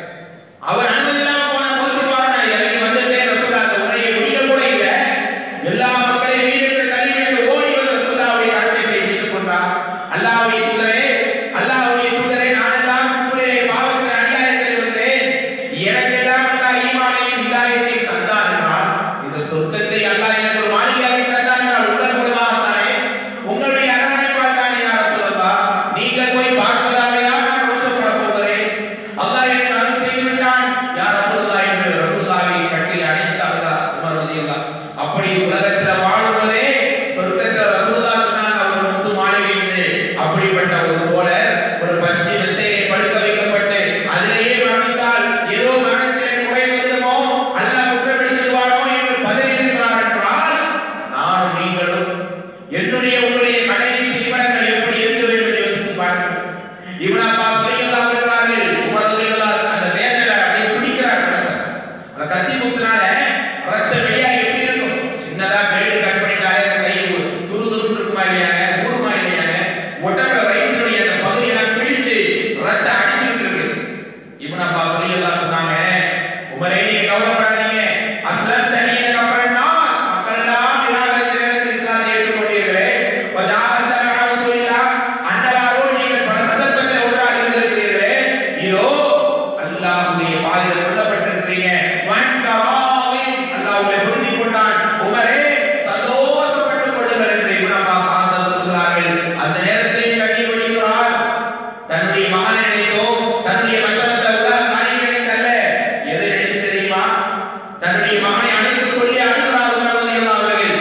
அவர் அனுமதி இல்லாம போனா கோச்சுக்குவார் நான் இறங்கி வந்துட்டேன் ரசூல்லா அந்த உரையை முடிக்க கூட இல்ல எல்லா மக்களையும் வீரத்தை தள்ளிவிட்டு ஓடி வந்து ரசூல்லாவுடைய கரத்தை போய் பிடித்துக் கொண்டார் அல்லாஹ்வுடைய தூதரே அல்லாஹ்வுடைய தூதரே நானெல்லாம் குஃப்ரிலே பாவத்தில் அநியாயத்தில் இருந்தேன் எனக்கெல்லாம் அல்லாஹ் ஈமானையும் ஹிதாயத்தையும் தந்தான் என்றால் இந்த சொர்க்கத்தை அல்லாஹ் எனக்கு ஒரு மாளிகையாக தந்தான் என்றால் உங்கள் மூலமாகத்தானே உங்களுடைய அரவணைப்பால் தானே யார் சொல்லலாம் நீங்கள் போய் பார்ப்பதாலேயா நான் ரோஷப்பட போகிறேன் அல்லாஹ் எனக்கு அருள் செய்து விட்டான் யார் ரசூலுல்லாஹ் என்று ரசூலுல்லாஹை கட்டி அணைத்து அழுதா உமர் ரலியல்லாஹ் அப்படி உலகத்துல வாழும்போதே சொர்க்கத்துல ரசூலுல்லாஹ் சொன்னாங்க அவர் முத்து மாளிகை என்று அப்படிப்பட்ட ஒரு போல ஒரு பஞ்சு மெத்தையிலே படுக்க வைக்கப்பட்டு அதிலேயே மரணித்தால் ஏதோ மரணத்திலே குறை வந்துடுமோ அல்லாஹ் குற்றப்படுத்திடுவானோ என்று பதறி இருக்கிறார் என்றால் நானும் நீங்களும் என்னுடைய உங்களுடைய கடைசி நிமிடங்கள் எப்படி இருக்க வேண்டும் என்று யோசித்து பாருங்கள் இவன் அப்பா சொல்லியெல்லாம் இருக்கிறார்கள் உமர் ரலியல்லாஹு அந்த வேதனை அப்படியே பிடிக்கிறார் மனசை அந்த கத்தி குத்துனால ரத்த வெளியா எப்படி இருக்கும் சின்னதா மேடு கட் பண்ணிட்டாலே அந்த கை துரு துருன்னு இருக்குமா இல்லையாங்க ஊருமா இல்லையாங்க உடம்புல வயிற்றுடைய அந்த பகுதியெல்லாம் பிடித்து ரத்தம் அடிச்சுக்கிட்டு இருக்கு இவன் அப்பா சொல்லியெல்லாம் சொன்னாங்க உமரே நீங்க கவலைப்படாதீங்க அஸ்லம் தனியின கப்பரன்னா மக்கள் எல்லாம் நிராகரித்த நேரத்தில் இஸ்லாத்தை ஏற்றுக்கொண்டீர்களே வஜாகத் தனஹ ரசூலில்லாஹ் அன்னலாரோடு நீங்கள் பல சந்தர்ப்பத்தில் ஒன்றாக இருந்திருக்கிறீர்களே இதோ அல்லாஹ்வுடைய பாதையில் கொல்லப்பட்டிருக்கிறீங்க வன் கராவின் அல்லாஹ் உங்களை பொருந்திக் கொண்டான் உமரே சந்தோஷப்பட்டுக் கொள்ளுங்கள் என்று இப்னு அப்பாஸ் ஆனந்தம் சொல்கிறார்கள் அந்த நேரத்திலே கண்ணீர் வடிக்கிறார் தன்னுடைய மகனை நினைத்தோ தன்னுடைய மற்ற மற்ற உலக காரியம் நினைத்தல்ல எதை நினைத்து தெரியுமா தன்னுடைய மகனை அழைத்து சொல்லி அழுகிறார் உமர் ரலியல்லாஹு அவர்கள்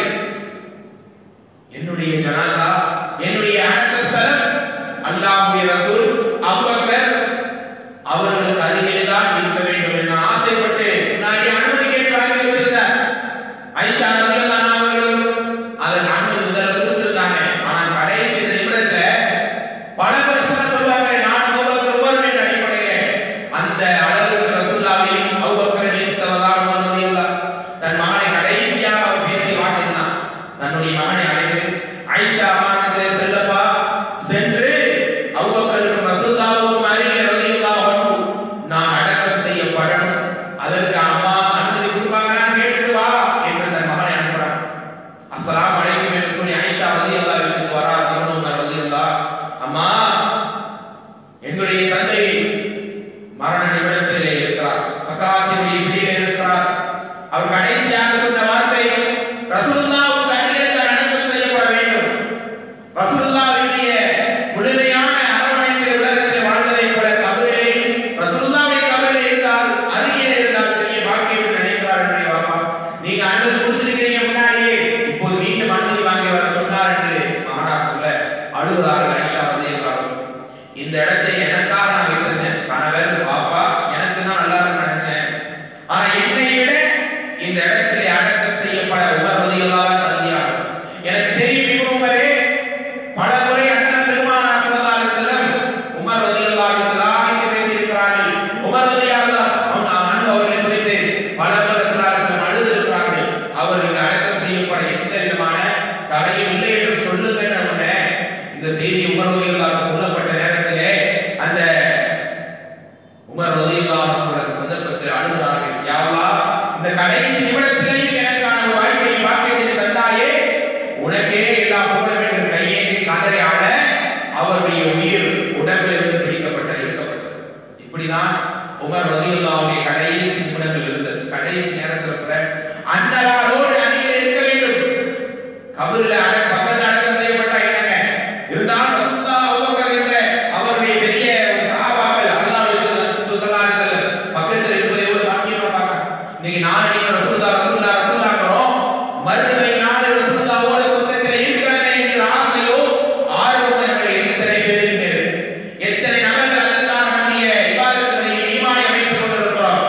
என்னுடைய ஜனாசா என்னுடைய அடக்க ஸ்தலம் அல்லாஹ்வுடைய ரசூல் அபூபக்கர் அவர்களுக்கு அருகிலே தான் இருக்க வேண்டும் என்று நான் ஆசைப்பட்டு முன்னாடி அனுமதி கேட்டு வாங்கி வச்சிருந்தேன் ஐஷா ரலியல்லாஹு அவர்களும் அதற்கு அனுமதி முதல்ல கொடுத்திருந்தாங்க ஆனால் கடைசி நிமிடத்துல பல ரசூலா சொல்லுவாங்க நான் அபூபக்கர் உமர் என்ற அடிப்படையில அந்த அளவுக்கு ரசூல்லாவையும் அபூபக்கரை நேசித்தவர் தான் உமர் ரலியல்லாஹு தன் மகனை கடைசியாக அவர் பேசிய வார்த்தை இதுதான் தன்னுடைய மகனை அழைத்து ஆயிஷா அம்மாவிடத்திலே செல்லப்பா சென்று அபூபக்கருக்கும் ரசூலுல்லாஹுக்கும் அருகிலே ரலியல்லாஹு அன்ஹு நான் அடக்கம் செய்யப்படணும் அதற்கு அம்மா அனுமதி கொடுப்பாங்களான்னு கேட்டுட்டு வா என்று தன் மகனை அனுப்புறான் அஸ்ஸலாமு அலைக்கும் என்று சொல்லி ஆயிஷா ரலியல்லாஹு வீட்டுக்கு வரார் இப்னு உமர் ரலியல்லாஹு அம்மா எங்களுடைய தந்தை மரண நிமிடத்திலே இருக்கிறார் சக்கராத்தினுடைய பிடியிலே இருக்கிறார் அவர் கடைசியாக சொன்ன வார்த்தை ரசூலுல்லாஹ்வுக்கு அருகிலே தான் அடக்கம் செய்யப்பட வேண்டும் ரசூலுல்லாஹ்வுடைய முழுமையான அரவணைப்பில் உலகத்திலே வாழ்ந்ததைப் போல கபரிலே ரசூலுல்லாஹ்வுடைய கபரிலே இருந்தால் அருகிலே இருந்தால் பெரிய பாக்கியம் என்று நினைக்கிறார் என்று வாப்பா நீங்க அனுமதி கொடுத்திருக்கிறீங்க முன்னாடியே இப்போது மீண்டும் அனுமதி வாங்கி வர சொன்னார் என்று மகனார் சொல்ல அழுகிறார்கள் ஆயிஷா ரலியல்லாஹு இந்த இடத்தை எனக்காக நான் வைத்திருந்தேன் கணவர் பாப்பா எனக்கு தான் நல்லா இருக்கும்னு நினைச்சேன் ஆனா என்னை விட இந்த இடத்திலே அடக்கம் செய்யப்பட உமர் ரலியல்லாஹு தகுதியானவர் எனக்கு தெரியும் இப்னு உமரே பல முறை அண்ணன் பெருமானார் ஸல்லல்லாஹு அலைஹி வஸல்லம் உமர் ரலியல்லாஹு அன்ஹு பேசி இருக்கிறார்கள் உமர் ரலியல்லாஹு அவங்க அன்பு அவர்களை குறித்து பல முறை ஸல்லல்லாஹு அலைஹி வஸல்லம் அழுது இருக்கிறார்கள் அவர் இங்கு அடக்கம் செய்யப்பட எந்த விதமான தடையும் இல்லை என்று சொல்லுங்கன்னு உடனே இந்த செய்தி உமர் ரலியல்லாஹு சொல்லப்பட்ட நேரத்திலே அந்த உமர் ரலியல்லாஹு அன்ஹு சந்தர்ப்பத்தில் அழுகிறார்கள் யா அல்லாஹ் இந்த கடைசி நிமிடத்திலேயும் எனக்கான ஒரு வாய்ப்பை பாக்கியத்தை தந்தாயே உனக்கே எல்லா புகழும் என்று கையேந்தி கதறி ஆட அவருடைய உயிர் உடம்பிலிருந்து பிடிக்கப்பட்ட இருக்கப்பட்டது இப்படிதான் உமர் ரலியல்லாஹுடைய கடைசி நிமிடங்கள் இருந்தது கடைசி நேரத்தில் கூட அன்னலாரோடு அருகில் இருக்க வேண்டும் கபரில் அட பக்கத்தில் அடக்கம் செய்யப்பட்டா என்னங்க இருந்தாலும் ரசூலுல்லாஹ் அபூபக்கர் என்ற அவருடைய பெரிய ஒரு சஹாபாக்கள் அல்லாஹ்வுடைய தூதர் ஸல்லல்லாஹு அலைஹி வஸல்லம் பக்கத்தில் இருப்பதை எவ்வளவு பாக்கியமா பார்க்க இன்னைக்கு நாளை நீங்க ரசூலுல்லாஹ் ரசூலுல்லாஹ் ரசூலுல்லாஹ்ங்கிறோம் மறுமை நாளை ரசூலுல்லாஹோட சொந்தத்தில் இருக்கணுமே என்கிற ஆசையோ ஆர்வமோ எங்களை எத்தனை பேருக்கு எத்தனை நபர்கள் அதற்கான நம்முடைய இபாதத்துகளை ஈமானை அமைத்துக் கொண்டிருக்கிறோம்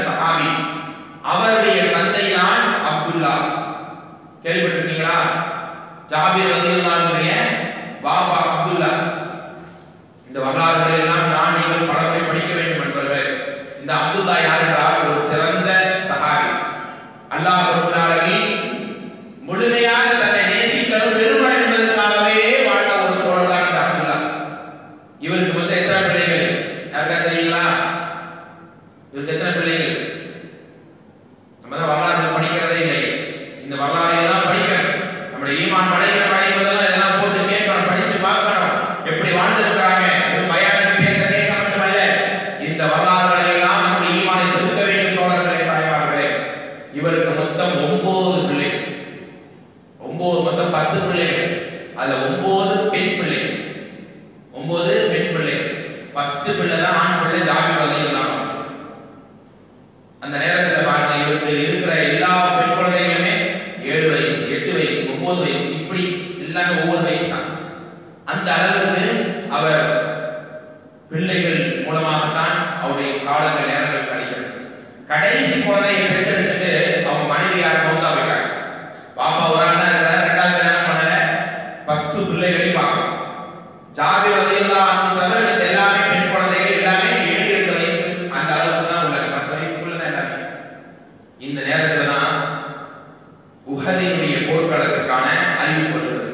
சஹாபி அவருடைய தந்தை தான் அப்துல்லா கேள்விப்பட்டிருக்கீங்களா ஜாபீர் ரலியல்லாஹுடைய பாபா அப்துல்லா இந்த வரலாறுகளை எல்லாம் நான் நீங்கள் பலமுறை படிக்க வேண்டும் என்பவர்களே இந்த அப்துல்லா யார் என்றால் ஒரு சிறந்த சஹாபி அல்லாஹ் ரப்பல் ஆலமீன் முழுமையாக தன்னை நேசிக்கணும் பெருமன் என்பதற்காகவே வாழ்ந்த ஒரு தோழர் தான் இந்த அப்துல்லா இவருக்கு மொத்தம் எத்தனை பிள்ளைகள் யாருக்கா தெரியுங்களா இவருக்கு எத்தனை பிள்ளைகள் நம்ம தான் வரலாறு படிக்கிறதே இல்லை இந்த வரலாறு எல்லாம் படிக்கணும் நம்முடைய ஈமான் படைக்கிற படைப்பதெல்லாம் இதெல்லாம் போட்டு கேட்கணும் படிச்சு பார்க்கணும் எப்படி வாழ்ந்திருக்கிறாங்க வெறும் பயானுக்கு பேச கேட்க மட்டுமல்ல இந்த வரலாறுகளை எல்லாம் நம்முடைய ஈமானை செலுத்த வேண்டும் தோழர்களே தாய்மார்களே இவருக்கு மொத்தம் ஒன்பது பிள்ளைகள் ஒன்பது மொத்தம் பத்து பிள்ளைகள் அதுல ஒன்பது பெண் பிள்ளைகள் ஒன்பது பெண் பிள்ளைகள் ஃபர்ஸ்ட் பிள்ளை தான் ஆண் பிள்ளை ஜாமி வகையில் அந்த நேரத்துல பாருங்க இவருக்கு இருக்கிற எல்லா பெண் குழந்தைகளுமே ஏழு வயசு எட்டு வயசு ஒன்பது வயசு இப்படி எல்லாமே ஒவ்வொரு வயசு தான் அந்த அளவுக்கு அவர் பிள்ளைகள் மூலமாகத்தான் அவருடைய காலங்கள் நேரங்கள் கழிக்கிறது கடைசி குழந்தையை பெற்றெடுத்துட்டு அவங்க மனைவியார் மௌத்தா போயிட்டாங்க பாப்பா ஒரு ஆள் தான் இருக்கிறார் ரெண்டாவது கல்யாணம் பண்ணல பத்து பிள்ளைகளையும் பார்க்கணும் ஜாபி ரலியல்லாஹு அன்ஹு தவிர மிச்ச எல்லாமே பெண் குழந்தைகள் எல்லாமே ஏழு எட்டு வயசு அந்த அளவுக்கு தான் உள்ளது பத்து வயசுக்குள்ள தான் எல்லாமே இந்த நேரத்துல தான் உஹதினுடைய போர்க்களத்துக்கான அறிவிப்பு வருகிறது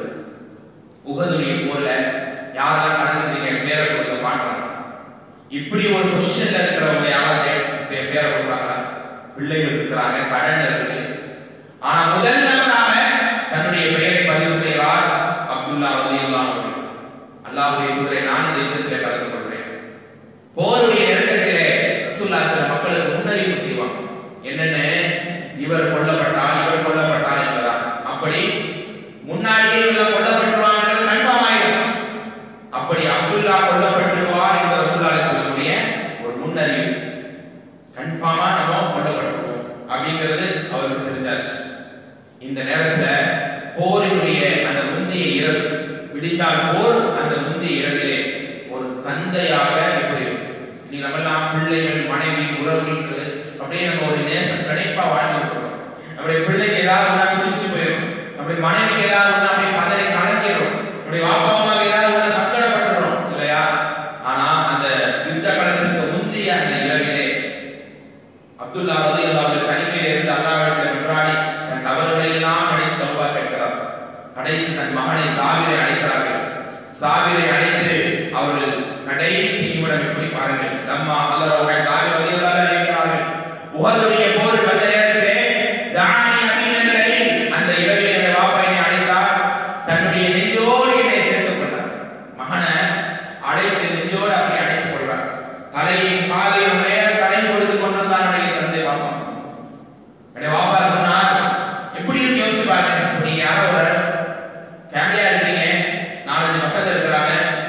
உஹதுடைய போர்ல யாரெல்லாம் கலந்துக்கிறீங்க பேரை கொடுக்க மாட்டாங்க இப்படி ஒரு பொசிஷன்ல இருக்கிறவங்க யாராவது பே- பேரை கொடுப்பாங்களா பிள்ளைகள் இருக்கிறாங்க கடன் இருக்கு ஆனா முதல் நபராக தன்னுடைய பெயரை பதிவு செய்கிறார் அப்துல்லா ரலியல்லாஹு அன்ஹு அல்லாஹ்வுடைய தூதரை நான் இந்த யுத்தத்திலே கலந்து கொள்கிறேன் போருடைய நெருக்கத்திலே ரசூலுல்லாஹி சில மக்களுக்கு முன்னறிவிப்பு செய்வாங்க என்னன்னு இவர் கொல்லப்பட்டால் இவர் கொல்லப்பட்டார் என்பதா அப்படி முன்னாடியே இவங்க கொல்லப்பட்டுருவாங்கிறது கன்ஃபார்ம் ஆயிடும் அப்படி அப்துல்லா கொல்லப்பட்டுடுவார் என்ற ரசூலுல்லாஹி சொல்லக்கூடிய ஒரு முன்னறிவு கன்ஃபார்மா நம்ம கொல்லப்பட்டுருவோம் அப்படிங்கிறது அவருக்கு தெரிஞ்சாச்சு இந்த நேரத்துல போரினுடைய அந்த முந்தைய இரவு விடிந்தால் போர் அந்த முந்தைய இரவிலே ஒரு தந்தையாக இப்படி நீ நம்மெல்லாம் பிள்ளைகள் மனைவி உறவுகள் அப்படியே நம்ம ஒரு நேசம் கிடைப்பா வாழ்ந்து இருக்கிறோம் நம்முடைய பிள்ளைக்கு ஏதாவது ஒன்றா பிடிச்சு போயிடும் நம்முடைய மனைவிக்கு ஏதாவது ஒன்றா அப்படியே பதறி கலங்கிடும் நம்முடைய வாப்பா அம்மாவுக்கு ஏதாவது ஒன்றா சங்கடப்பட்டுறோம் இல்லையா ஆனா அந்த யுத்த களத்திற்கு முந்தைய அந்த இரவிலே அப்துல்லா ரதி அவர்கள் தனிமையில் இருந்து அல்லாஹ்விடத்தில் மன்றாடி தன் தவறுகளை எல்லாம் அழைத்து தௌபா கேட்கிறார் கடைசி தன் மகனை சாபிரை அழைக்கிறார்கள் சாபிரை அழைத்து அவர்கள் கடைசி நிமிடம் எப்படி பாருங்கள் நம்மா அல்லரவர்கள் சாபிர் ரதி அழைக்கிறார்கள் உஹதுடைய போர் வந்த நேரத்திலே தானி அபிமினல்லை அந்த இரவில் என்னுடைய வாப்பா என்னை அழைத்தார் தன்னுடைய நெஞ்சோடு என்னை சேர்த்துக் கொண்டார் மகனை அழைத்து நெஞ்சோடு அப்படி அழைத்துக் கொள்றார் தலையும் காலையும் நேர தலை கொடுத்து கொண்டிருந்தான் என்னுடைய தந்தை பாப்பா என்னுடைய பாப்பா சொன்னார் எப்படி இருக்கு யோசிச்சு பாருங்க இப்ப நீங்க யாரோ ஒரு ஃபேமிலியா இருக்கிறீங்க நாலஞ்சு பசங்க இருக்கிறாங்க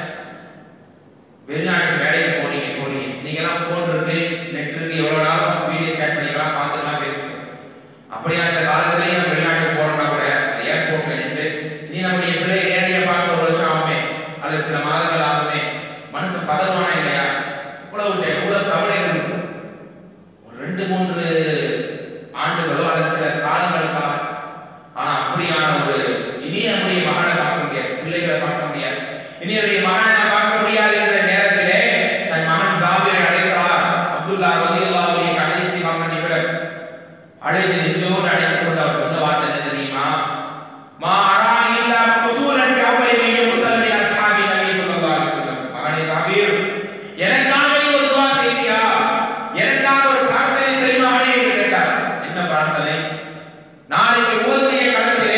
வெளிநாட்டுக்கு வேலைக்கு போறீங்க போறீங்க நீங்க எல்லாம் போன் இருக்கு நெட் இருக்கு எவ்வளவு நாளும் வீடியோ சேட் பண்ணிக்கலாம் பார்த்துக்கலாம் பேசுங்க அப்படியே அந்த காலத்திலேயே நம்ம வெளிநாட்டுக்கு போறோம்னா கூட அந்த ஏர்போர்ட்ல நின்று நீ நம்முடைய பிள்ளையை நேரடியா பார்க்க ஒரு வருஷம் ஆகுமே அது சில மாதங்கள் ஆகுமே மனசு பதறுவானா இல்லையா இவ்வளவு டைம் இவ்வளவு கவலைகள் இருக்கும். ஒரு ரெண்டு மூன்று ஆண்டுகளோ அல்லது சில காலங்களுக்காக ஆனா அப்படியான ஒரு இனி நம்முடைய மகனை பார்க்க முடியாது பிள்ளைகளை பார்க்க முடியாது இனி என்னுடைய மகனை நான் பார்க்க முடியாது என்ற நேரத்திலே தன் மகன் சாபிரை அழைக்கிறார் அப்துல்லா ரலியல்லாஹுடைய கடைசி மகன் நிமிடம் அழைத்து நெஞ்சோடு அழைத்துக் கொண்டு அவர் சொன்ன வார்த்தை என்ன தெரியுமா மா அரானி இல்லா மக்தூலன் ஃபி அவ்வலி மைய முத்தலமி அஸ்ஹாபி நபி ஸல்லல்லாஹு அலைஹி வஸல்லம் மகனே தாபீர் எனக்காக நீ ஒரு துஆ செய்தியா எனக்காக ஒரு பிரார்த்தனை செய் மகனே என்று கேட்டார் என்ன பிரார்த்தனை நாளைக்கு ஓதுடைய களத்திலே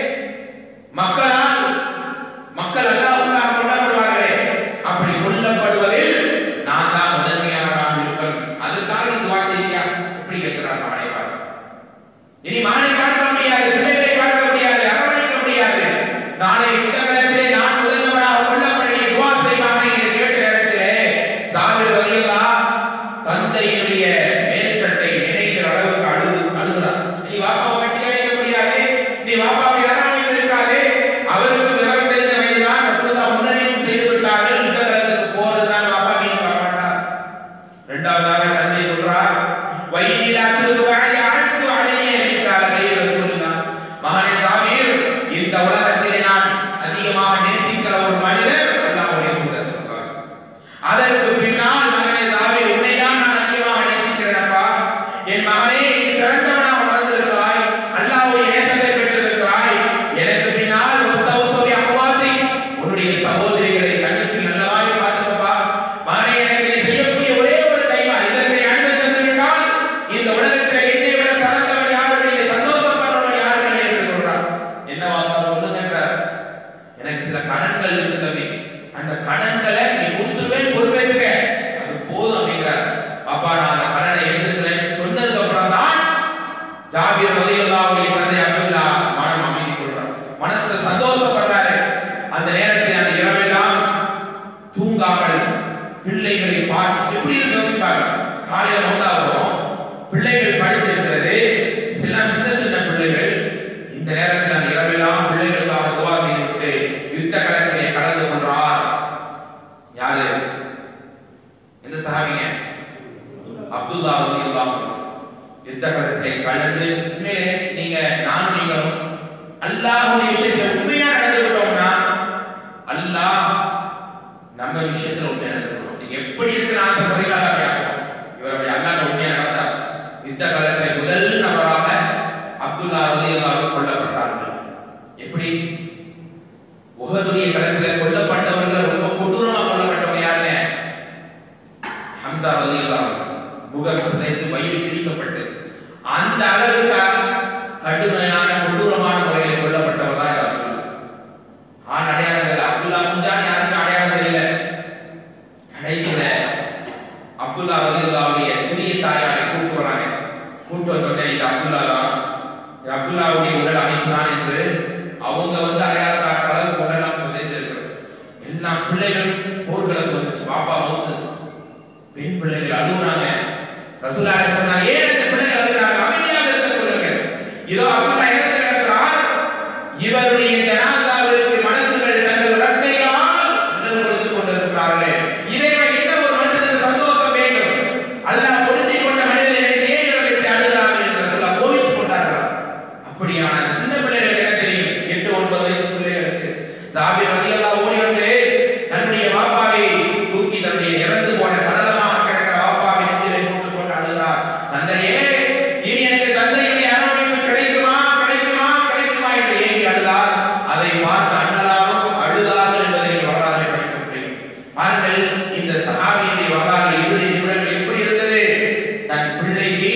மக்களால் மக்கள் அல்லாஹ்வுக்காக கொல்லப்படுவார்களே அப்படி கொல்லப்படுவதில் நான் தான் முதன்மையானவராக இருக்கணும் அதுக்காக நீ துஆ செய்தியா எப்படி கேட்கிறார் மகனை பார்க்க இனி மகனை பார்க்க முடியாது பிள்ளைகளை பார்க்க முடியாது அரவணைக்க முடியாது நாளை யுத்த களத்திலே நான் முதல்வராக கொல்லப்பட நீ துவா செய்வாங்க என்று கேட்ட நேரத்திலே சாபிர் ரலியல்லா தந்தையினுடைய மேல் சட்டை நினைக்கிற அளவுக்கு அழுது அழுகிறார் நீ வாப்பாவை கட்டி வைக்க முடியாது நீ வாப்பாவை அரவணைப்பு இருக்காது அவருக்கு விவரம் தெரிந்த வயதுதான் ரசூலுல்லாஹ் முன்னறிவும் செய்து விட்டார்கள் யுத்த களத்துக்கு போறதுதான் வாப்பா மீன் வரமாட்டார் இரண்டாவதாக தந்தை சொல்றார் வைன் இன்னி லா துருக்கு பஅதி அஹஸ்ஸு அலைய மின்க கைர ரசூலுல்லாஹ் மகனே சாமீர் இந்த உலகத்திலே நான் அதிகமாக நேசிக்கிற ஒரு மனிதர் அல்லாஹ்வுடைய தூதர் சொல்றார் அதற்கு பின்னால் மகனே தாவீர் உன்னை தான் நான் அதிகமாக நேசிக்கிறேன் அப்பா என் மகனே நீ சிறந்தவனாக வளர்ந்திருக்கிறாய் அல்லாஹ்வுடைய நேசத்தை பெற்றிருக்கிறாய் எனக்கு பின்னால் வஸ்தௌசபி அஹ்வாத்தி உன்னுடைய சகோதரிகளை தங்கச்சி நல்லவாய் பார்த்துக்கப்பா மகனே எனக்கு நீ செய்யக்கூடிய ஒரே ஒரு கைமா இதற்கு நீ அன்பை தந்து விட்டால் இந்த உலகத்தில் என்னை விட சிறந்தவன் யாரும் இல்லை சந்தோஷப்படுறவன் யாரும் இல்லை என்று சொல்றார் என்ன வாப்பா சொல்லுங்கன்றார் எனக்கு சில கடன்கள் இருக்கு தம்பி அந்த கடன்களை நீ கொடுத்துருவேன் பொறுப்பேற்றுக்க அது போதும் அப்படிங்கிறார் அப்பா நான் அந்த கடனை எழுதுக்கிறேன் சொன்னதுக்கு அப்புறம் தான் ஜாபீர் ரலியல்லாஹுடைய தந்தை அப்துல்லா மனம் அமைதி கொள்றார் மனசு சந்தோஷப்படுறாரு அந்த நேரத்தில் அந்த இரவெல்லாம் தூங்காமல் பிள்ளைகளை பார்த்து எப்படி இருக்கு யோசிப்பாங்க காலையில மௌத்தாகும் பிள்ளைகள் படிச்சிருக்கிறது சில சின்ன சின்ன பிள்ளைகள் இந்த நேரத்தில் அந்த இரவெல்லாம் பிள்ளைகளுக்காக துவா செய்துவிட்டு யுத்த களத்திலே கலந்து கொண்டார் யாரு எந்த சஹாபிங்க அப்துல்லா ரலியல்லாஹு யுத்த களத்திலே கலந்து உண்மையிலே நீங்க நானும் நீங்களும் அல்லாஹ்வுடைய விஷயத்துல உண்மையா நடந்து விட்டோம்னா அல்லாஹ் நம்ம விஷயத்துல உண்மையா நடக்கணும் நீங்க எப்படி இருக்குன்னு ஆசைப்படுறீங்களோ அதை அப்படி ஆகும் இவர் அப்படி அல்லாஹ் உண்மையா நடந்தார் யுத்த களத்திலே முதல் நபராக அப்துல்லா ரலியல்லாஹு கொல்லப்பட்டார்கள் எப்படி உஹதுடைய களத்திலே கொல்லப்பட்டவர்கள் ரொம்ப கொடூரமா கொல்லப்பட்டவங்க யாருங்க ஹம்சா ரலியல்லாஹு முகம் சிதைந்து வயிறு கிழிக்கப்பட்டு அந்த அளவுக்கு கடுமையான கொடூரமான முறையில் கொல்லப்பட்டவர் தான் இந்த அப்துல்லா ஆண் அடையாளம் தெரியல அப்துல்லா முஞ்சான் யாருக்கும் அடையாளம் தெரியல கடைசியில அப்துல்லா ரலியல்லாஹுடைய சிறிய தாயாரை கூட்டு வராங்க கூட்டு வந்தோடனே இது அப்துல்லா தான் இது அப்துல்லாவுடைய உடல் அமைப்பு தான் என்று அவங்க வந்து அடையாளம் காட்டுற அளவுக்கு உடலாம் சிதைந்திருக்கிறது எல்லா பிள்ளைகள் போர்களுக்கு வந்துச்சு பாப்பா மவுத்து பெண் பிள்ளைகள் அழுகுறாங்க ரசூலுல்லாஹி சொன்னாங்க ஏன் அந்த பிள்ளைகள் அழுகுறாங்க அமைதியாக இருக்க சொல்லுங்க இதோ அப்துல்லா இறந்து கிடக்கிறார் இவருடைய ஜனாதாவிற்கு மலக்குகள் தங்கள் இறக்கைகளால் நிழல் கொடுத்துக் கொண்டிருக்கிறார்கள் இதை விட என்ன ஒரு மனிதனுக்கு சந்தோஷம் வேண்டும் அல்லாஹ் பொருந்திக் கொண்ட மனிதனை நினைத்து ஏன் இவர்கள் இப்படி அழுகிறார்கள் என்று ரசூலுல்லாஹ் கோபித்துக் கொண்டார்களாம் அப்படியான அந்த சின்ன பிள்ளைகள் என்ன தெரியும் எட்டு ஒன்பது வயசு பிள்ளைகளுக்கு சாபிர் ரலியல்லாஹு ஓடி வந்து தன்னுடைய வாப்பாவை தூக்கி தன்னுடைய இறந்து போன சடலமாக கிடக்கிற வாப்பாவை நெஞ்சிலே போட்டுக் கொண்டு அழுதார் தந்தையே இனி எனக்கு தந்தையுடைய அரவணைப்பு கிடைக்குமா கிடைக்குமா கிடைக்குமா என்று ஏங்கி அழுதார் அதை பார்த்து அண்ணலாரும் அழுதார்கள் என்பதை நீங்கள் வரலாறு படிக்க முடியும் பாருங்கள் இந்த சஹாபியுடைய வரலாறு இறுதி நிமிடங்கள் எப்படி இருந்தது தன் பிள்ளைக்கு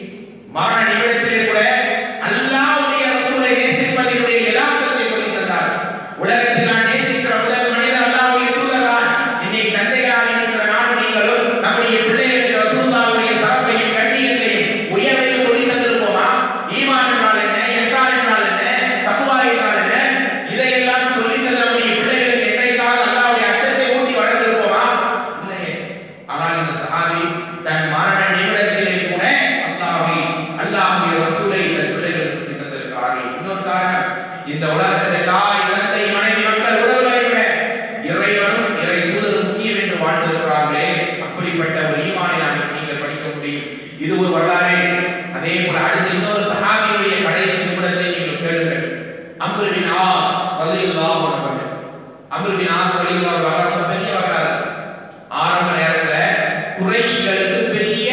மரண நிமிடத்திலே கூட அல்லாஹ்வுடைய ரசூலை நேசிப்பதினுடைய யதார்த்தத்தை சொல்லித் தந்தார் உலகத்தில் நான் நேசிக்கிற முதல் மனிதர் அல்லாஹ்வுடைய தூதர் தான் இன்னைக்கு தந்தைகளாக இருக்கிற நானும் நீங்களும் நம்முடைய பிள்ளைகளுக்கு ரசூலுல்லாஹ்வுடைய சிறப்பையும் கண்ணியத்தையும் உயர்வையும் சொல்லி தந்திருப்போமா ஈமான் என்றால் என்ன எஹ்சான் என்றால் என்ன தக்வா என்றால் என்ன இதையெல்லாம் சொல்லி தந்த நம்முடைய பிள்ளைகளுக்கு என்றைக்காவது அல்லாஹ்வுடைய அச்சத்தை ஊட்டி வளர்த்திருப்போமா இல்லையே ஆனால் இந்த சஹாபி தன் மரண நிமிடத்திலே கூட அல்லாஹ்வை அல்லாஹ்வுடைய ரசூலை தன் பிள்ளைகளுக்கு சொல்லி தந்திருக்கிறார்கள் இன்னொரு காரணம் இந்த உலகத்திலே தாய் தந்தை மனைவி மக்கள் உறவுகளை விட இறைவனும் இறை தூதரும் முக்கியம் என்று வாழ்ந்திருக்கிறார்களே அப்படிப்பட்ட ஒரு ஈமானை நாம் நீங்கள் படிக்க முடியும் இது ஒரு வரலாறு அதே போல அடுத்து இன்னொரு சஹாபியுடைய கடைசி நிமிடத்தை நீங்கள் கேளுங்கள் அம்ரு பின் ஆஸ் ரலியல்லாஹு அன்ஹு அம்ரு பின் ஆஸ் ரலியல்லாஹு வரலாறு பெரிய வரலாறு ஆரம்ப நேரத்துல குறைஷ்களுக்கு பெரிய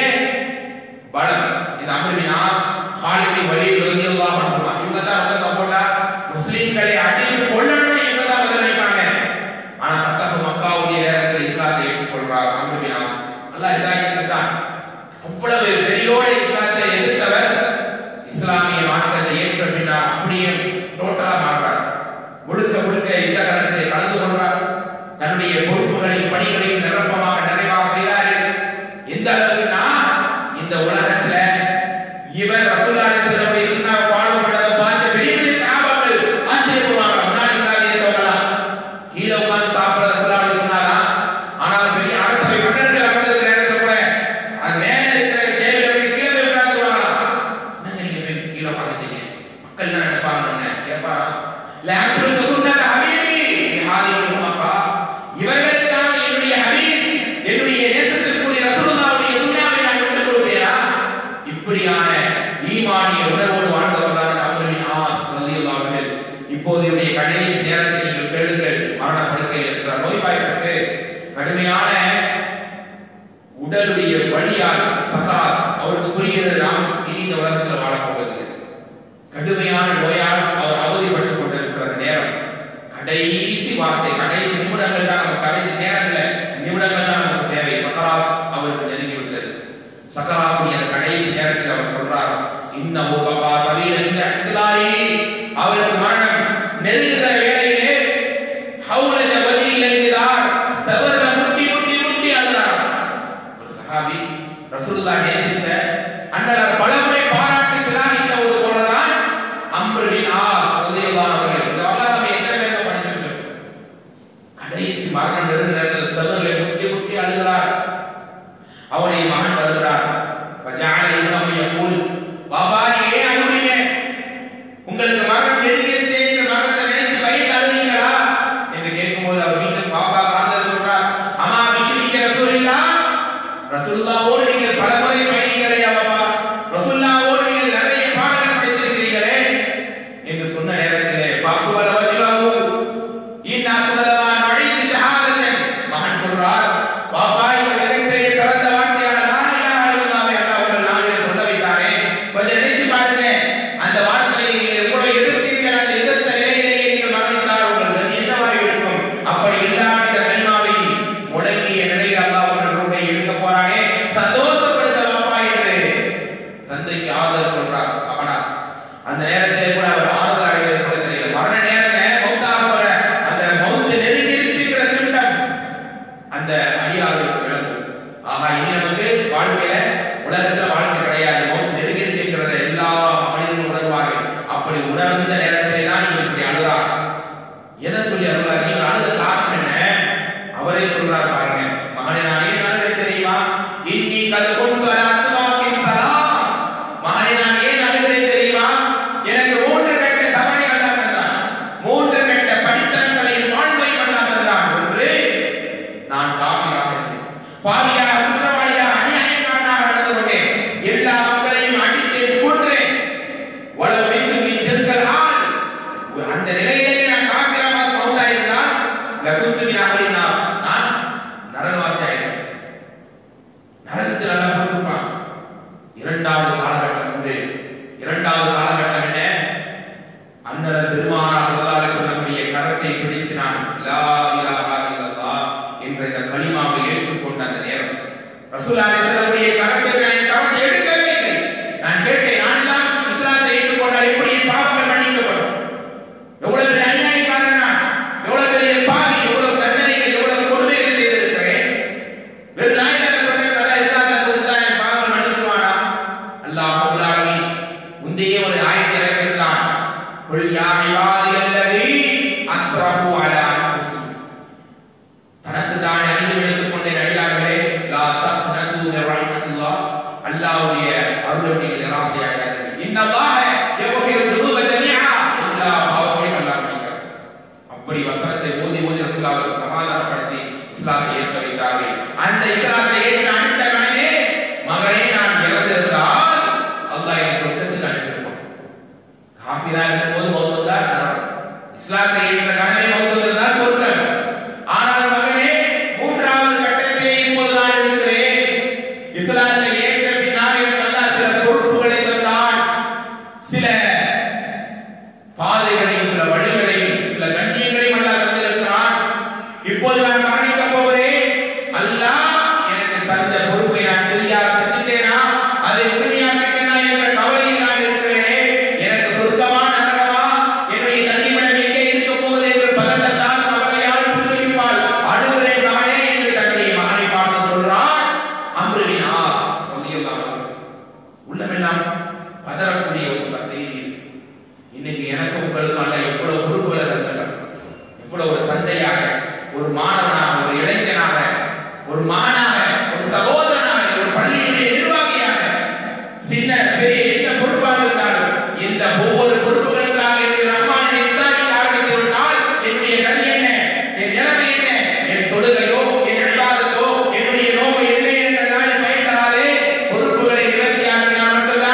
பலம் இந்த Amr bin As Khalid bin Walid ரலியல்லாஹு அன்ஹு இவங்க தான் ரொம்ப சப்போர்ட்டா முஸ்லிம்களை அடித்து கொல்லணும்னு இவங்க தான் பதில் நினைப்பாங்க ஆனா பத்தப்பு மக்காவுடைய நேரத்தில் இஸ்லாத்தை ஏற்றுக்கொள்றார் அம்ரு பின் ஆஸ் அல்லாஹ் ஹிதாயத்தை தான் அவ்வளவு பெரியோட இஸ்லாத்தை எதிர்த்தவர் இஸ்லாமிய மார்க்கத்தை ஏற்ற பின்னால் அப்படியே டோட்டலா மாறுறார் முழுக்க முழுக்க இந்த காலத்திலே கலந்து கொள்றார் தன்னுடைய பொறுப்புகளையும் பணிகளையும் நிரப்பமாக நிறைவாக செய்கிறாரு எந்த அளவுக்குன்னா இந்த உலகத்துல இவர் ரசூலுல்லாஹி ஸல்லல்லாஹு அலைஹி வஸல்லம் ஃபாலோ பண்ணதை பார்த்து பெரிய பெரிய சஹாபாக்கள் ஆச்சரியப்படுவாங்க முன்னாடி இஸ்லாமிய ஏத்தவங்களாம் கீழே உட்கார்ந்து சாப்பிடுறத ரசூலுல்லாஹி அலைஹி சொன்னாரா ஆனால் பெரிய அரசவை மன்னர்கள் அமர்ந்திருக்கிற நேரத்துல கூட அது மேல இருக்கிற டேபிள போய் கீழே போய் உட்கார்ந்துருவாங்களாம் என்னங்க நீங்க போய் கீழே உட்கார்ந்துட்டீங்க மக்கள் என்ன நினைப்பாங்க என்ன கேட்பாரா லாக்குலுக்கு சுன்னத ஹபீபி ஹாதில் உம்மப்பா இவர்களுக்காக என்னுடைய ஹபீப் என்னுடைய நேசத்திற்குரிய ரசூலுல்லாஹ்வுடைய சுன்னாவை நான் விட்டுக் கொடுப்பேனா இப்படி இப்படியான ஈமானிய உணர்வோடு வாழ்ந்தவர் தான் அமருவின் ஆஸ் ரலியல்லாஹு அன்ஹு. இப்போது இவருடைய கடைசி நேரத்தில் நீங்கள் கேளுங்கள் மரணப்படுக்கையில் இருக்கிறார் நோய்வாய்ப்பட்டு கடுமையான உடலுடைய வழியால் சகராத் அவருக்கு புரிகிறது நாம் இனி இந்த உலகத்தில் வாழப்போவதில்லை கடுமையான நோயால் அவர் அவதிப்பட்டுக் கொண்டிருக்கிற அந்த நேரம் கடைசி வார்த்தை கடைசி நிமிடங்கள் தான் நமக்கு கடைசி நேரங்கள் நிமிடங்கள் தான் நமக்கு தேவை சக்கராத் அவருக்கு நெருங்கி விட்டது சக்கராத்துடைய அந்த கடைசி நேரத்தில் அவர் சொல்றார் இன்னஹு பகா தவீர இந்த அக்லாரி அவருக்கு மரணம் நெருங்குகிற வேளையிலே ஹவுல ஜபதி இலங்கிதார் செவர்ல முட்டி முட்டி முட்டி அழுதார் ஒரு சஹாபி ரசூலுல்லாஹ் நேசித்த அண்ணலர் பலமுறை பாராட்டி சிலாகித்த ஒரு போலதான் அம்ருவின் ஆஸ் ரலியல்லாஹு அவர்கள் இந்த வரலாறு நம்ம எத்தனை பேருக்கு படிச்சு வச்சிருக்கோம் கடைசி மரணம் நெருங்க நேரத்தில் செவர்ல முட்டி முட்டி அழுகிறார் அவனுடைய மகன் வருகிறார் ஃபஜஅல இப்னு யகூல் பாபா நீ ஏன் அழுறீங்க உங்களுக்கு மரணம் நெருங்கிருச்சு என்று மரணத்தை நினைச்சு பயந்து அழுறீங்களா என்று கேட்கும்போது அவர் மீண்டும் பாப்பா ஆறுதல் சொல்றார் அம்மா விஷமிக்க ரசூலில்லா ரசூலுல்லாவோடு நீங்கள் பலமுறை பயணிக்கிறே பாப்பா ரசூலுல்லாவோடு நீங்கள் நிறைய பாடங்கள் படித்திருக்கிறீர்களே என்று சொன்ன நேரத்திலே பாக்குவல வஜ்ஹு இன் அஃதலமா நுழைத்து ஷஹாதத்தன் மகன் சொல்றார் பாப்பா இந்த உலகத்திலேயே சிறந்த வார்த்தையான லா இலாஹா இல்லல்லாஹ்வை அல்லாஹ் உங்கள் நாவிலே சொல்ல வைத்தாரே கொஞ்சம் நினைச்சு பாருங்க அந்த வார்த்தையை நீங்கள் எவ்வளவு எதிர்த்தீர்கள் அந்த எதிர்த்த நிலையிலேயே நீங்கள் மரணித்தால் உங்கள் கதி என்னவாக இருக்கும் அப்படி இல்லாம இந்த கனிமாவை முடங்கிய நிலையில் அல்லாஹ் உங்கள் ரூகை எடுக்க போறானே சந்தோஷப்படுத்த பாப்பா என்று தந்தைக்கு ஆறுதல் சொல்றார் அவனா அந்த நேரத்திலே கூட அவர் ஆறுதல் அடைவது போல தெரியல மரண நேரங்க மௌத்தாக போற அந்த மௌத்து நெருங்கிருச்சுங்கிற சிம்டம்ஸ் அந்த அடியாருக்கு விளங்கும் ஆகா இனி நமக்கு வாழ்க்கையில உலகத்துல வாழ்க்கை கிடையாது மௌத்து நெருங்கிருச்சுங்கிறத எல்லா மனிதர்களும் உணர்வார்கள் அப்படி உணர்ந்த நேரத்திலே தான் நீங்க இப்படி அழுறார் எதை சொல்லி அழுறார் நீங்க அழுத காரணம் என்ன அவரே சொல்றார் பாருங்க மகனே நான் ஏன் அழுகிறேன் தெரியுமா இன்னி கதை கொண்டு வர அத்துவாக்கின் சலா மகனே நான் ஏன் அழுகிறேன் தெரியுமா எனக்கு மூன்று கட்ட தவணைகள் தான் தந்தான் மூன்று கட்ட படித்தனங்களை வாழ்வை தான் தந்தான் ஒன்று நான் காபிராக இருந்தேன் பாவியாக குற்றவாளியாக அநியாயக்காரனாக நடந்து கொண்டேன் எல்லா மக்களையும் அடித்தேன் கொன்றேன் உலக வைத்து மின்கள் ஆள் அந்த நிலையிலேயே நான் காபிராக மௌத்தாயிருந்தால் லகுந்துவின் அகலினால் நான் நரகவாசியாயிருப்பேன் நரகத்தில் எல்லாம் போட்டிருப்பான் இரண்டாவது காலகட்டம் உண்டு இரண்டாவது காலகட்டம் என்ன அண்ணன் பெருமானார் சொல்லலாக சொல்லக்கூடிய கரத்தை பிடித்து நான் லா இலாஹா இல்லல்லாஹ் என்ற இந்த கலிமாவை ஏற்றுக்கொண்ட அந்த நேரம் ரசூலுல்லாஹி சொல்லக்கூடிய கரத்தை நான் கரத்தை எடுக்கவே இல்லை நான் கேட்டேன் நான் எல்லாம் இஸ்லாத்தை ஏற்றுக்கொண்டால் எப்படி என் பாவங்கள் மன்னிக்கப்படும் எவ்வளவு பெரிய அநியாயக்காரன் நான் எவ்வளவு பெரிய பாவி எவ்வளவு தண்டனைகள் எவ்வளவு கொடுமைகள் செய்திருக்கிறேன் வெறும் நாயிலாக சொன்னதுனால இஸ்லாத்தை கொடுத்துட்டா என் பாவங்கள் மன்னிச்சிருவானா அல்லாஹ் ரப்பல் ஆலமீன் முந்தைய ஒரு ஆயத்தை இறக்கியிருந்தான் குல் யா இபாதி அல்லதி அஸ்ரஃபு அலா அன்ஃபுசிஹிம் தனக்கு தானே அநீதி விளைத்துக் கொண்ட நடிகார்களே லா தக்னது மின் ரஹ்மத்தில்லாஹ் அல்லாஹ்வுடைய அருளை நீங்கள் நிராசையாகாதீர்கள் இன்னல்லாஹ யக்ஃபிரு துனூப ஜமீஆ எல்லா பாவங்களையும் அல்லாஹ் மன்னிக்கிறார் அப்படி வசனத்தை ஓதி ஓதி ரசூலுல்லாஹ் அவர்கள் சமாதானப்படுத்தி இஸ்லாத்தை ஏற்க வைத்தார்கள் அந்த இஸ்லாத்தை ஏற்ற அடுத்த கணமே மகனே நான் இறந்திருந்தால் அல்லாஹ் என்னை சொர்க்கத்துக்கு அனுப்பியிருப்பான் காஃபிரா இருக்கும்போது மௌத்து தான் நரகம் இஸ்லாத்தை ஏற்ற கணமே மௌத்து இருந்தால் சொர்க்கம் ஆனால் மகனே மூன்றாவது கட்டத்திலே இப்போது நான் இருக்கிறேன் இஸ்லாத்தை ஏற்ற பின்னால் எனக்கு அல்லாஹ் சில பொறுப்புகளை தந்தான் சில பாதைகளையும் சில வழிகளையும் சில கண்ணியங்களையும் அல்லாஹ் தந்திருக்கிறான் இப்போது நான் மரணிக்க போகிறேன் அல்லாஹ் எனக்கு தந்த பொறுப்பை நான் சரியாக செஞ்சுட்டேனா அதை முழுமையாக்கிட்டேனா என்ற கவலையில் நான் இருக்கிறேனே எனக்கு சொர்க்கமா நரகமா என்னுடைய தன்னிமிடம் எங்கே இருக்க போகுது என்று பதட்டத்தால் கவலையால் புதுவிப்பால் அழுகிறேன் மகனே என்று தன்னுடைய மகனை பார்த்து சொல்றான் அம்ருவின் ஆஸ் ரலியல்லாஹு அன்ஹு. உள்ளமெல்லாம் பதறக்கூடிய ஒரு ச- செய்தி இன்னைக்கு எனக்கு உங்களுக்கு அல்ல எவ்வளவு பொறுப்புகளை தந்திருக்கார் எவ்வளவு ஒரு தந்தையாக ஒரு மாணவனாக ஒரு இளைஞனாக ஒரு மகனாக ஒரு சகோதரனாக ஒரு பள்ளியினுடைய நிர்வாகியாக சின்ன பெரிய எந்த பொறுப்பாக இருந்தாலும் இந்த ஒவ்வொரு பொறுப்புகளுக்காக என்னுடைய ரஹ்மானை விசாரிக்க ஆரம்பித்து விட்டால் என்னுடைய கதி என்ன என் நிலைமை என்ன என் தொழுகையோ என் இபாதத்தோ என்னுடைய நோவு எதுவே எனக்கு அதனால பயன் தராதே பொறுப்புகளை நிவர்த்தி ஆக்கினால் மட்டும்தான்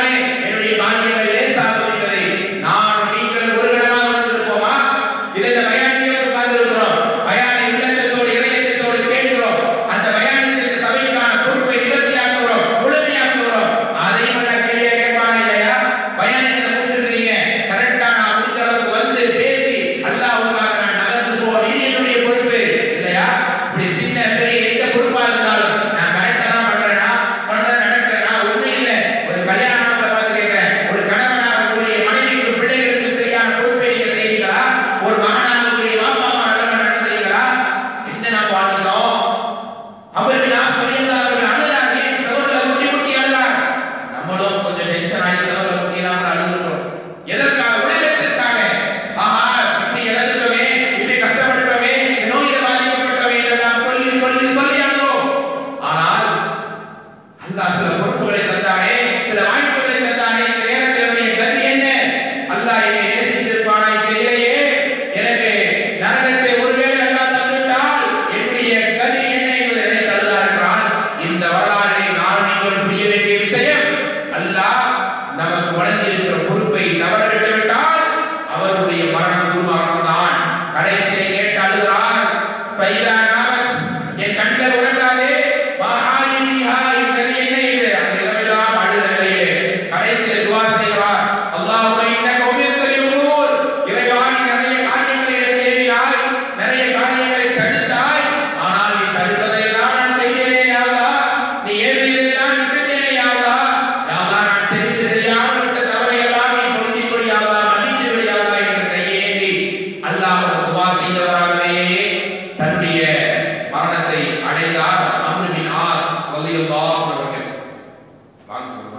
கொஞ்சம் டென்ஷன் ஆகி செலவுல முடியலாம அழுதுக்கிறோம் எதற்காக உலகத்திற்காக ஆஹா இப்படி இழந்துட்டோமே இப்படி கஷ்டப்பட்டுட்டோமே நோயில பாதிக்கப்பட்டோமே என்றெல்லாம் சொல்லி சொல்லி சொல்லி அழுகிறோம் ஆனால் அல்லாஹ் சில பொறுப்புகளை தந்தானே சில வாய்ப்புகளை தந்தானே இந்த நேரத்தில் என்னுடைய கதி என்ன அல்லாஹ் என்னை நேசித்திருப்பானாய் தெரியலையே எனக்கு நரகத்தை ஒருவேளை அல்லாஹ் தந்துவிட்டால் என்னுடைய கதி என்ன என்பதை எதை தருகிறார் என்றால் இந்த வரலாறை நான் நீங்கள் புரிய வேண்டிய விஷயம் அல்லாஹ் நமக்கு வழங்கியிருக்கிற பொறுப்பை தவறவிட்டு விட்டால் அவருடைய மரணம் குருமரணம் தான் கடைசியை கேட்டு அழுகிறார் ஃபைதா நாமத் என் கண்கள் உணர்ந்தாதே மஹாலிஹா என் கதி என்ன என்று அந்த இரவெல்லாம் அழுத நிலையிலே கடைசியிலே துவா செய்கிறார் அல்லாஹ்வும்ம இன்னக உமிர்த பில்-உமூர் இறைவா நீ நிறைய காரியங்களை எனக்கு ஏவினாய் நிறைய காரியங்களை தடுத்தாய் ஆனால் நீ தடுத்ததையெல்லாம் நான் செய்தேனே யா அல்லாஹ் நீ ஏவியதெல்லாம் விட்டுட்டேனே யா அல்லாஹ் யா அல்லாஹ் நான் தெரிந்து தெரியாமல் விட்ட தவறை எல்லாம் நீ பொருந்திக் கொள் யா அல்லாஹ் மன்னித்து விடு யா அல்லாஹ் என்று கையேந்தி அல்லாஹ்விடம் துவா செய்தவராகவே தன்னுடைய மரணத்தை அடைந்தார் அம்ரு பின் ஆஸ் ரலியல்லாஹு அன்ஹு அவர்கள் வாங்க சொல்லுமா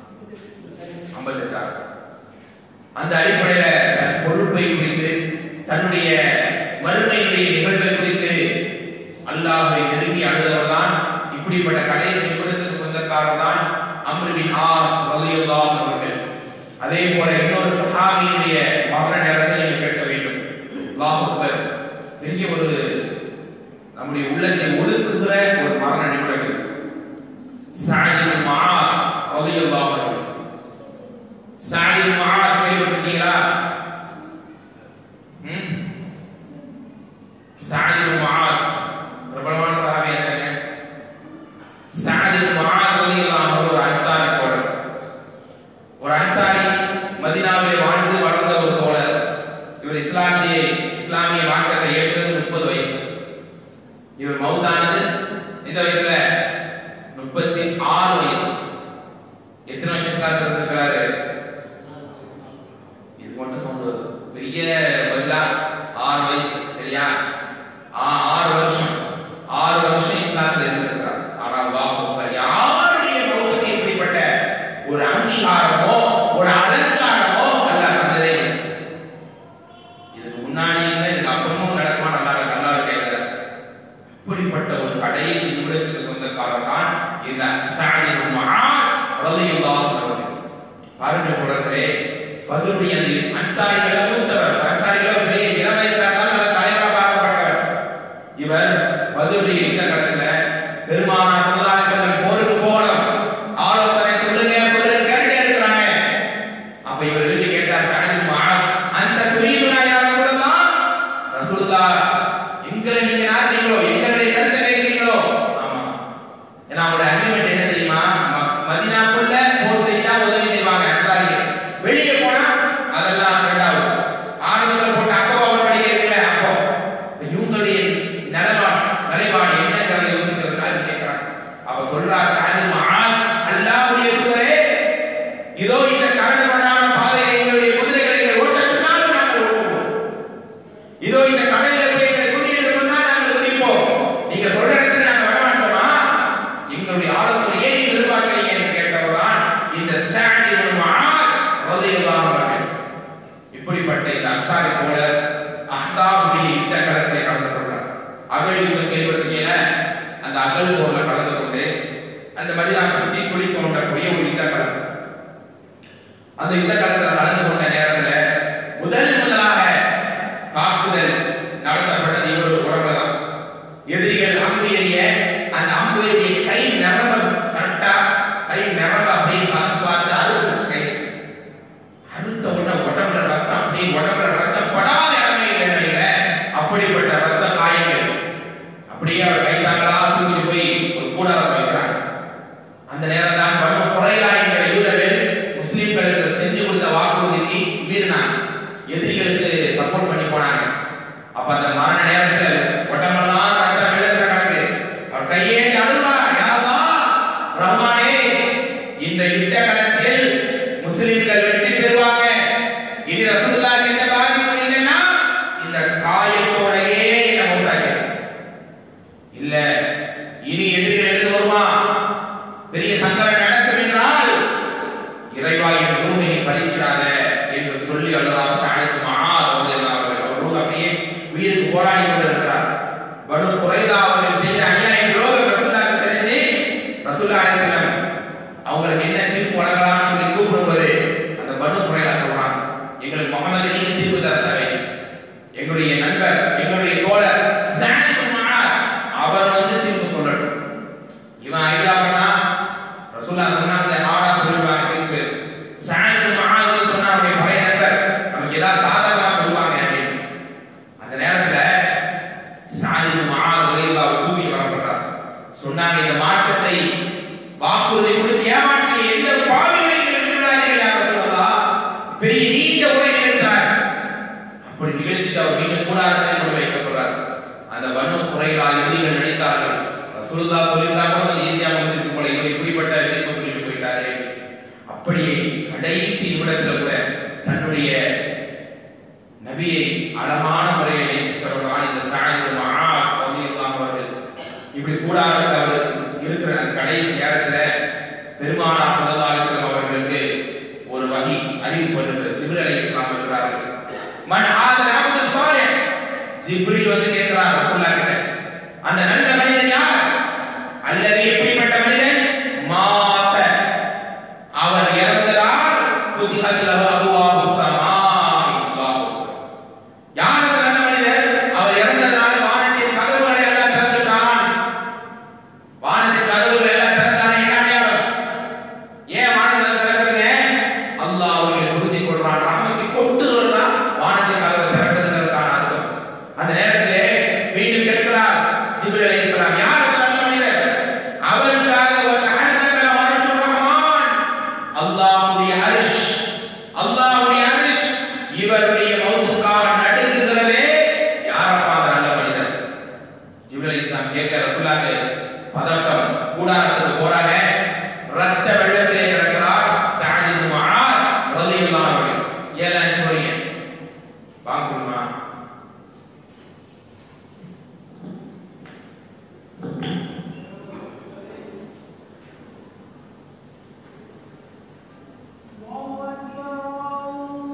58 அந்த அடிப்படையில தன் பொறுப்பை குறித்து தன்னுடைய மறுமையுடைய நிகழ்வை குறித்து அல்லாஹ்வை நெருங்கி அழுதவர் தான் இப்படிப்பட்ட கடைசி நிமிடத்துக்கு சொந்தக்காரர் தான் அம்ரு பின் ஆஸ் ரலியல்லாஹு அன்ஹு அவர்கள் அதே போல இன்னொரு சஹாபியினுடைய மரண நேரத்தை நீங்கள் கேட்க வேண்டும் அல்லாஹ் அக்பர் பெரிய ஒரு நம்முடைய உள்ளத்தை ஒழுக்குகிற ஒரு மரண நிமிடம் இது சாதி மஆத் ரலியல்லாஹு அன்ஹு சாதி மஆத் கேள்விப்பட்டீங்களா ம் சாதி மஆத் பிரபலமான சஹாபியாச்சாங்க சாதி மஆத் ரலியல்லாஹு அன்ஹு ஒரு அன்சாரி தோழர் ஒரு அன்சாரி மதீனாவிலே வாழ்ந்து வளர்ந்த ஒரு தோழர் இவர் இஸ்லாமிய இஸ்லாமிய மார்க்கத்தை ஏற்றது முப்பது வயசு இவர் மவுத்தானது எந்த வயசுல முப்பத்தி ஆறு வயசு எத்தனை வருஷம் இஸ்லாத்தில் இருந்திருக்கிறாரு இது மட்டும் சவுண்ட் வருது பெரிய பதிலா ஆறு வயசு சரியா ஆ- ஆறு வருஷம் ஆறு வருஷம் இஸ்லாத்தில் இருந்திருக்கிறார் ஆனால் வாக்கு யாருடைய மௌத்துக்கு இப்படிப்பட்ட ஒரு அங்கீகாரமோ ஒரு அலங்காரமோ அல்லாஹ் தந்ததே இல்லை. இதுக்கு முன்னாடி இல்லை இதுக்கு அப்புறமும் நடக்குமா நல்லா நல்லா கையில தான். இப்படிப்பட்ட ஒரு கடைசி நிமிடத்துக்கு சொந்தக்காரர் தான் இந்த சாதி பாருங்க தொடர்களே பதிலுடைய அந்த அன்சாரிகளை மூத்தவர் அன்சாரிகளை பெரிய இளம் வயசாக நல்ல தலைவராக பார்க்கப்பட்டவர் இவர் பதிலுடைய யுத்த களத்துல பெருமானா சமுதாய செல்வம் போருக்கு போகணும் ஆலோசனை சொல்லுங்க சொல்லுங்க கேட்டுட்டே இருக்கிறாங்க அப்ப இவர் எழுதி கேட்டார் சாதி அந்த துரியதுனா யார் சொல்லலாம் ரசூலுல்லா எங்களை நீங்க நாடுறீங்களோ எங்களுடைய கருத்தை கேட்கிறீங்களோ ஆமா ஏன்னா அவங்களோட அக்ரிமெண்ட் என்ன தெரியுமா ம- மதீனாக்குள்ள போர் செஞ்சா உதவி செய்வாங்க அன்சாரிகள் வெளியே போனா அதெல்லாம் ரெண்டாவது ஆரம்பத்துல போட்ட அக்கபாபம் படிக்கிறீங்களே அப்போ இப்ப இவங்களுடைய நிலைப்பாடு நிலைப்பாடு என்னங்கிறத யோசிக்கிறதுக்காக கேட்கிறாங்க அப்ப சொல்றார் சாதி மகான் அல்லாஹ்வுடைய தூதரே இதோ இந்த கரடு கொண்டான பாதையில் எங்களுடைய குதிரைகளை நீங்கள் ஓட்டச் சொன்னாலும் நாங்கள் ஓட்டுவோம் இதோ இந்த கடலில் போய் எங்களை குதி என்று சொன்னால் நாங்கள் குதிப்போம் நீங்க சொல்ற இடத்துல நாங்க வர மாட்டோமா எங்களுடைய ஆலோசனை ஏன் நீங்க எதிர்பார்க்கிறீங்க என்று கேட்டவர்தான் இந்த சாடி ரலியல்லாஹு அவர்கள் இப்படிப்பட்ட இந்த அன்சாரி போல அஹ்ஸாபுடைய யுத்த களத்திலே கலந்து கொண்டார் அகல் யுத்தம் கேள்விப்பட்டிருக்கீங்க அந்த அகல் போர்ல கலந்து கொண்டு அந்த மதினா சுத்தி குழி தோண்டக்கூடிய ஒரு யுத்த களம் அந்த யுத்த களத்துல கலந்து கொண்ட நேரத்துல முதல் முதலாக தாக்குதல் நடத்தப்பட்டது இவர் உடம்புல தான் எதிரிகள் அம்பு எறிய அந்த அம்பு எறிய கை நிரம்ப கரெக்டா கை நிரம்ப அப்படியே பார்த்து பார்த்து அறுத்துருச்சு கை அறுத்த உடனே உடம்புல ரத்தம் அப்படியே உடம்புல ரத்தம் படாத இடமே இல்லை நினைக்கல அப்படிப்பட்ட ரத்த காயங்கள் அப்படியே அவர் கைத்தாங்களா தூக்கிட்டு போய் ஒரு கூடாரத்தில் வைக்கிறாங்க அந்த நேரம் தான் பனு குறைலா என்கிற யூதர்கள் முஸ்லிம்களுக்கு செஞ்சு கொடுத்த வாக்குறுதிக்கு மீறினாங்க எதிரிகளுக்கு சப்போர்ட் பண்ணி போனாங்க அப்ப அந்த மரண நேரத்துல உடம்பெல்லாம் ரத்த வெள்ளத்துல கிடக்கு அவர் கையேந்தி அழுதா யாரா ரஹ்மானே இந்த யுத்த களத்தில் முஸ்லிம்கள் வெற்றி பெறுவாங்க இனி ரசூலுல்லாஹ் எந்த பாதிப்பும் இல்லைன்னா இந்த காயத்தோடையே என்ன உண்டாக்கிறார் இல்ல இனி எதிரிகள் எழுந்து வருவான் பெரிய சங்கடம் நடக்கும் என்றால் இறைவா என் ரூமை நீ பறிச்சிடாத என்று சொல்லி அழுதார் சாயத்து மகார் அவர்கள் அவர் ரூ அப்படியே உயிருக்கு போராடி கொண்டிருக்கிறார் பனு குறைதா அவர்கள் செய்த அநியாய விரோதம் ரசூல்லாக்கு தெரிஞ்சு ரசூல்லா அலிஸ்லாம் அவங்களுக்கு என்ன தீர்ப்பு வழங்கலாம்னு சொல்லி கூப்பிடும்போது அந்த பனு குறைதா சொல்றான் எங்களுக்கு முகமது நீங்க தீர்ப்பு தர தேவை எங்களுடைய நண்பர் எங்களுடைய தோழர் சாயத் இப்னு முஆத், அவர் வந்து தீர்ப்பு சொல்லட்டும் இவன் ஐடியா பண்ணா ரசூல்லா சொன்னாங்க ஆடா சொல்லிடுவாங்க தீர்ப்பு சாயத் இப்னு முஆத் வந்து சொன்னா அவருடைய பழைய நண்பர் நமக்கு ஏதாவது சாதகமா சொல்லுவாங்க அப்படின்னு அந்த நேரத்துல சாதிபு மகால் உலகில் பூமி வரப்படுறார் சொன்னாங்க இந்த மாற்றத்தை வாக்குறுதி கொடுத்து ஏமாற்றிய எந்த பாவிகளை நீங்கள் விடாதீர்கள் யார் சொல்லலாம் பெரிய நீண்ட உரை நிகழ்த்தார் அப்படி நிகழ்த்திட்டு அவர் மீண்டும் கூடாரத்தில் கொண்டு வைக்கப்படுறார் அந்த வனு குறைகளா இறுதிகள் நினைத்தார்கள் ரசூலுல்லா சொல்லியிருந்தா கூட கொஞ்சம் ஈஸியா முடிஞ்சிருக்கு போல இவர் இப்படிப்பட்ட தீர்ப்பு சொல்லிட்டு போயிட்டாரே அப்படியே கடைசி நிமிடத்துல கூட தன்னுடைய நபியை அழகான முறையில் நேசிக்கிறவர்களான இந்த சாயல் மகாத் ரலியல்லாஹு அவர்கள் இப்படி கூடாரத்தில் அவர் இருக்கிற அந்த கடைசி நேரத்துல பெருமானா ஸல்லல்லாஹு அலைஹி வஸல்லம் அவர்களுக்கு ஒரு வகி அறிவிப்பு வருகிறது ஜிப்ரீல் அலைஹிஸ்ஸலாம் இருக்கிறார்கள் மன் ஆதல் அப்து சாலிஹ் ஜிப்ரீல் வந்து கேட்கிறார் ரசூலுல்லாஹ் கிட்ட அந்த நல்ல மனிதன் யார் அல்லது எப்படிப்பட்ட மனிதன் மாத்த அவர் இறந்ததால் ஃபுதிஹத் லஹு அபுவாபு ஸமாஇ அல்லாஹ் யார் அந்த நல்ல மனிதர் அவர் இறந்ததனால வானத்தின் கதவுகளை எல்லாம் திறந்துட்டான் வானத்தின் கதவுகளை எல்லாம் திறந்தானே என்ன அடையாளம் ஏன் வானத்தை திறக்குதுங்க அல்லாஹ் அவர்களை பொருந்திக் கொள்றான் ரஹமத்தை கொட்டுகிறது தான் வானத்தின் கதவை திறக்குதுங்கிறதுக்கான அர்த்தம் அந்த நேரத்திலே மீண்டும் கேட்கிறார் ஜிப்ரீல் அலைஹிஸ்ஸலாம் யார் அந்த நல்ல மனிதர் அவருக்காக ஒரு தஹன்னகல அர்ஷுர் ரஹ்மான் அல்லாஹ்வுடைய அரிஷ் அல்லாஹ்வுடைய அரிஷ் இவருடைய மௌத்துக்காக நடுங்குகிறதே யாரப்பா அந்த நல்ல மனிதர் ஜிப்ரீல் இஸ்லாம் கேட்க ரசூலுல்லாஹ் பதட்டம் கூடாரத்துக்கு போறாங்க ரத்த வெள்ளத்திலே கிடக்கிறார் சஅத் இப்னு முஆத் ரலியல்லாஹு அன்ஹு ஏழு அஞ்சு படிங்க வாங்க சொல்லுமா الله أكبر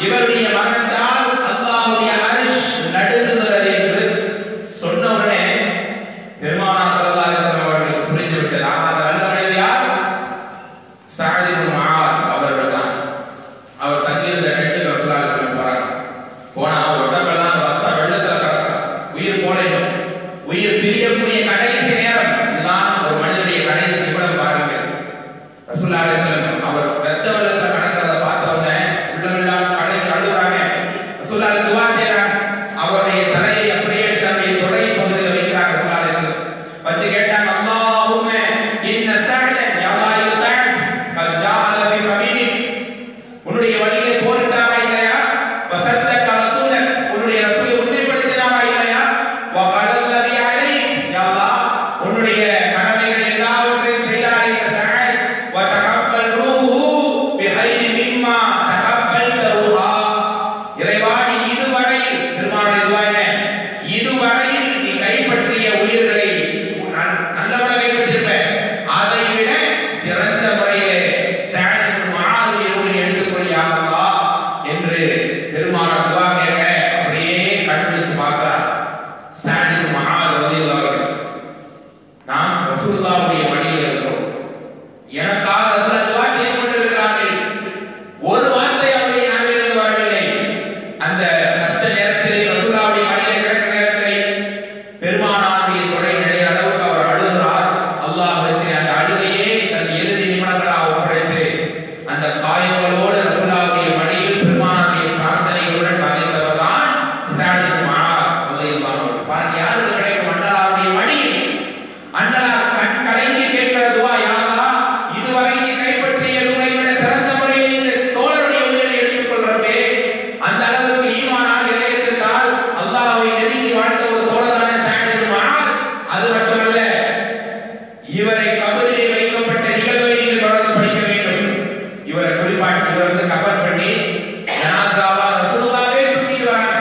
இவருடைய மரணத்தால் அல்லாஹ்வுடைய அரிஷ் நடுங்குகிறது என்று சொன்ன உடனே பெருமானா ஸல்லல்லாஹு அலைஹி வஸல்லம் அவர்களுக்கு புரிந்து விட்டது ஆக அந்த நல்ல மனிதர் யார் சஅத் இப்னு முஆத் அவர்கள் தான் அவர் தங்கியிருந்த டென்ட்டுக்கு ரசூலுல்லாஹி அலைஹி வஸல்லம் போறாங்க போனா ஒட்டமெல்லாம் ரத்த வெள்ளத்துல கிடக்கிறார் உயிர் போல இன்னும் உயிர் பிரியக்கூடிய கடைசி நேரம் இதுதான் ஒரு மனிதனுடைய கடைசி நிமிடம் பாருங்க ரசூலுல்லாஹி அலைஹி வஸல்லம் அவர் ரத்த வெள்ளத்துல கிடக்கிறத பார்த்த உடனே உள்ளமெல்லாம் கடைசி அழுகுறாங்க ரசூலுல்லாஹி அலைஹி துவா செய்றாங்க அவருடைய தலையை அப்படியே எடுத்து தன்னுடைய தொடை பகுதியில் வைக்கிறாங்க ரசூலுல்லாஹி அலைஹி வஸல்லம் வச்சு கேட்டாங்க அல்லாஹும்ம இன்ன சஅதன் யா அல்லாஹ் இது சஅத் கத் ஜாஅத ஃபீ சபீலிக் உன்னுடைய வழியிலே போரிட்டாரா இல்லையா வசத்த கலசூலக் உன்னுடைய ரசூலை உண்மைப்படுத்தினாரா இல்லையா வகலல்லதி அலைக் யா அல்லாஹ் உன்னுடைய கடமைகள் எல்லாவற்றையும் செய்தார் இந்த சஅத் வ தகப்பல் ரூஹு பிஹைரி மிம்மா தகப்பல்த ரூஹா இறைவா நீ இதுவரையில் பெருமானுடைய துவா என்ன இதுவரையில் நீ கைப்பற்றிய உயிர்களை நல்- நல்லவன கைப்பற்றிருப்ப அதை விட சிறந்த முறையிலே சாதிக்கும் மாதிரி உயிரை எடுத்துக்கொள் யா அல்லாஹ் என்று பெருமானார் துவா கேட்க அப்படியே கண் விழிச்சு பார்க்கிறார் சாதிக்கும் மகால் ரலியல்லாஹு நாம் ரசூலுல்லாஹ்வுடைய மடியில் இருக்கிறோம் எனக்காக ரசூலுல்லாஹ் துவா செய்து கொண்டிருக்கிறார்கள் ஒரு வார்த்தை அவருடைய நாவிலிருந்து வரவில்லை அந்த கஷ்ட நேரத்திலே ரசூலுல்லாஹ்வுடைய மடியிலே கிடக்கிற நேரத்திலே பெருமானாருடைய கொடை நிலைய அளவுக்கு அவர் அழுகிறார் அல்லாஹ்விடத்திலே அந்த அழுகையே தன் இறுதி நிமிடங்களாக ஒப்படைத்து அந்த காயங்களோடு ரசூலுல்லாஹ்வுடைய மடியில் பெருமானாருடைய பிரார்த்தனைகளுடன் மறைந்தவர் தான் சாலிம் மஆர் ரலியல்லாஹு அன்ஹு. பாருங்க யாருக்கு கிடைக்கும் அண்ணலாருடைய மடியில் அண்ணலார் கண் கலங்கி கேட்கிற துவா யா அல்லாஹ் இதுவரை நீ கைப்பற்றிய நூலை விட சிறந்த முறையில் இந்த தோழருடைய உயிரை எடுத்துக்கொள்றப்பே அந்த அளவுக்கு ஈமானால் இறையத்தால் அல்லாஹ்வை நெருங்கி வாழ்ந்த ஒரு தோழரான சாயித் இப்னு முஆத் அது மட்டுமல்ல இவரை கபரிலே வைக்கப்பட்ட நிகழ்வை நீங்கள் தொடர்ந்து படிக்க வேண்டும் இவரை குளிப்பாட்டி இவர் வந்து கபர் பண்ணி ஜனாசாவா ரசூலுல்லாஹ்வே தூக்கிட்டு வராங்க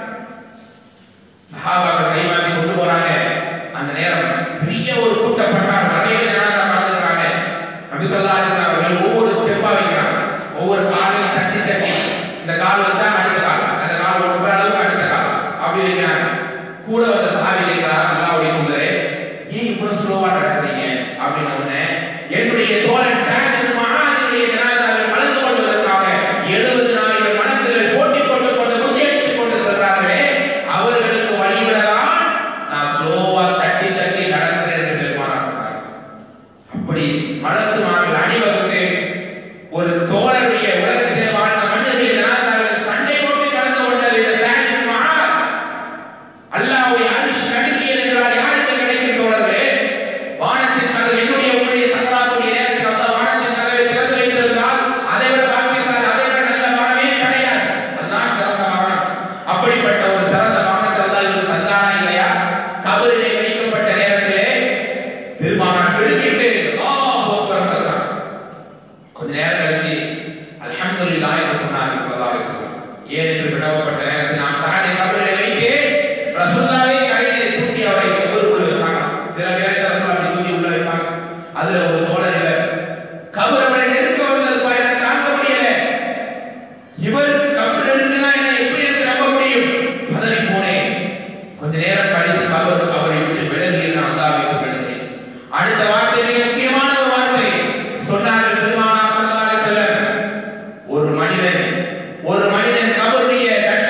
சஹாபாக்கள் கைமாட்டி கொண்டு போறாங்க அந்த நேரம் பெரிய ஒரு கூட்டப்பட்டால் நிறைய ஜனாதா கலந்துக்கிறாங்க நபி ஸல்லல்லாஹு அலைஹி வஸல்லம் அவர்கள் ஒவ்வொரு ஸ்டெப்பா வைக்கிறாங்க ஒவ்வொரு காலையும் தட்டி தட்டி இந்த கால் வச்சா அடுத்த கால் அந்த கால் ஒட்டுற அளவுக்கு அடுத்த கால் அப்படி வைக்கிறாங்க கூட வந்த சஹாபி கேட்கிறார் அல்லாஹ்வுடைய தூதரே ஏன் இவ்வளவு ஸ்லோவா நடக்கிறீங்க அப்படின்னு உடனே என்னுடைய தோழன் சாத் இப்னு முஆதினுடைய ஜனாதாவில் கலந்து கொள்வதற்காக 70000 மலக்குகள் போட்டி போட்டுக் கொண்டு முந்தியடித்துக் கொண்டு செல்றார்களே அவர்களுக்கு வழிவிடலாம் நான் ஸ்லோவா தட்டி தட்டி நடக்கிறேன் என்று பெருமானார் சொன்னார் அப்படி மலக்குமார்கள் அணிவகுத்து ஒரு தோழருடைய உலகத்திலே வாழ்ந்த மனிதனுடைய ஜனாதாவில் சண்டை போட்டு கலந்து கொண்டது இந்த சாத் இப்னு முஆத் அல்லாஹ்வுடைய அரிஷ் நடுங்கியது என்றால் யாருக்கு கிடைக்கும் தோழர்களே வானத்தின் கதவு என்னுடைய உங்களுடைய சக்கராத்துடைய நேரத்தில் அல்லாஹ் வானத்தின் கதவை திறந்து வைத்திருந்தால் அதை விட பாக்கியசாலி அதை விட நல்ல மரணமே கிடையாது அதுதான் சிறந்த மரணம் அப்படிப்பட்ட ஒரு சிறந்த மரணத்தை அல்லாஹ் இவருக்கு தந்தானா இல்லையா கபரிலே வைக்கப்பட்ட நேரத்திலே பெருமானார் திடுக்கிட்டு அல்லாஹ் அக்பர் கத்துறான் கொஞ்ச நேரம் கழிச்சு அல்ஹம்துலில்லாஹ் என்று சொன்னாங்க ஸல்லல்லாஹு அலைஹி வஸல்லம் ஏன் என்று வினவப்பட்ட நேரத்தில் நான் சாதை கபரிலே வைத்து ரசூலுல்லாஹ்வை கையிலே தூக்கி அவரை கபருக்குள்ள வச்சாங்க சில பேரை தான் ரசூலுல்லாஹ் அப்படி தூக்கி உள்ள வைப்பாங்க அதுல ஒரு தோழர் இல்ல கபர் அவரை நெருக்க வந்தது பா எனக்கு தாங்க முடியல இவருக்கு கபர் நெருங்குனா என்ன எப்படி எனக்கு நம்ப முடியும் பதறி போனேன் கொஞ்ச நேரம் கழித்து கபர் அவரை விட்டு விலகி நான் அல்லாஹ்வை புகழ்ந்தேன் அடுத்த வார்த்தை மிக முக்கியமான ஒரு வார்த்தை சொன்னார்கள் பெருமானார் ஸல்லல்லாஹு அலைஹி வஸல்லம் ஒரு மனிதன் ஒரு மனிதன் கபருடைய தட்ட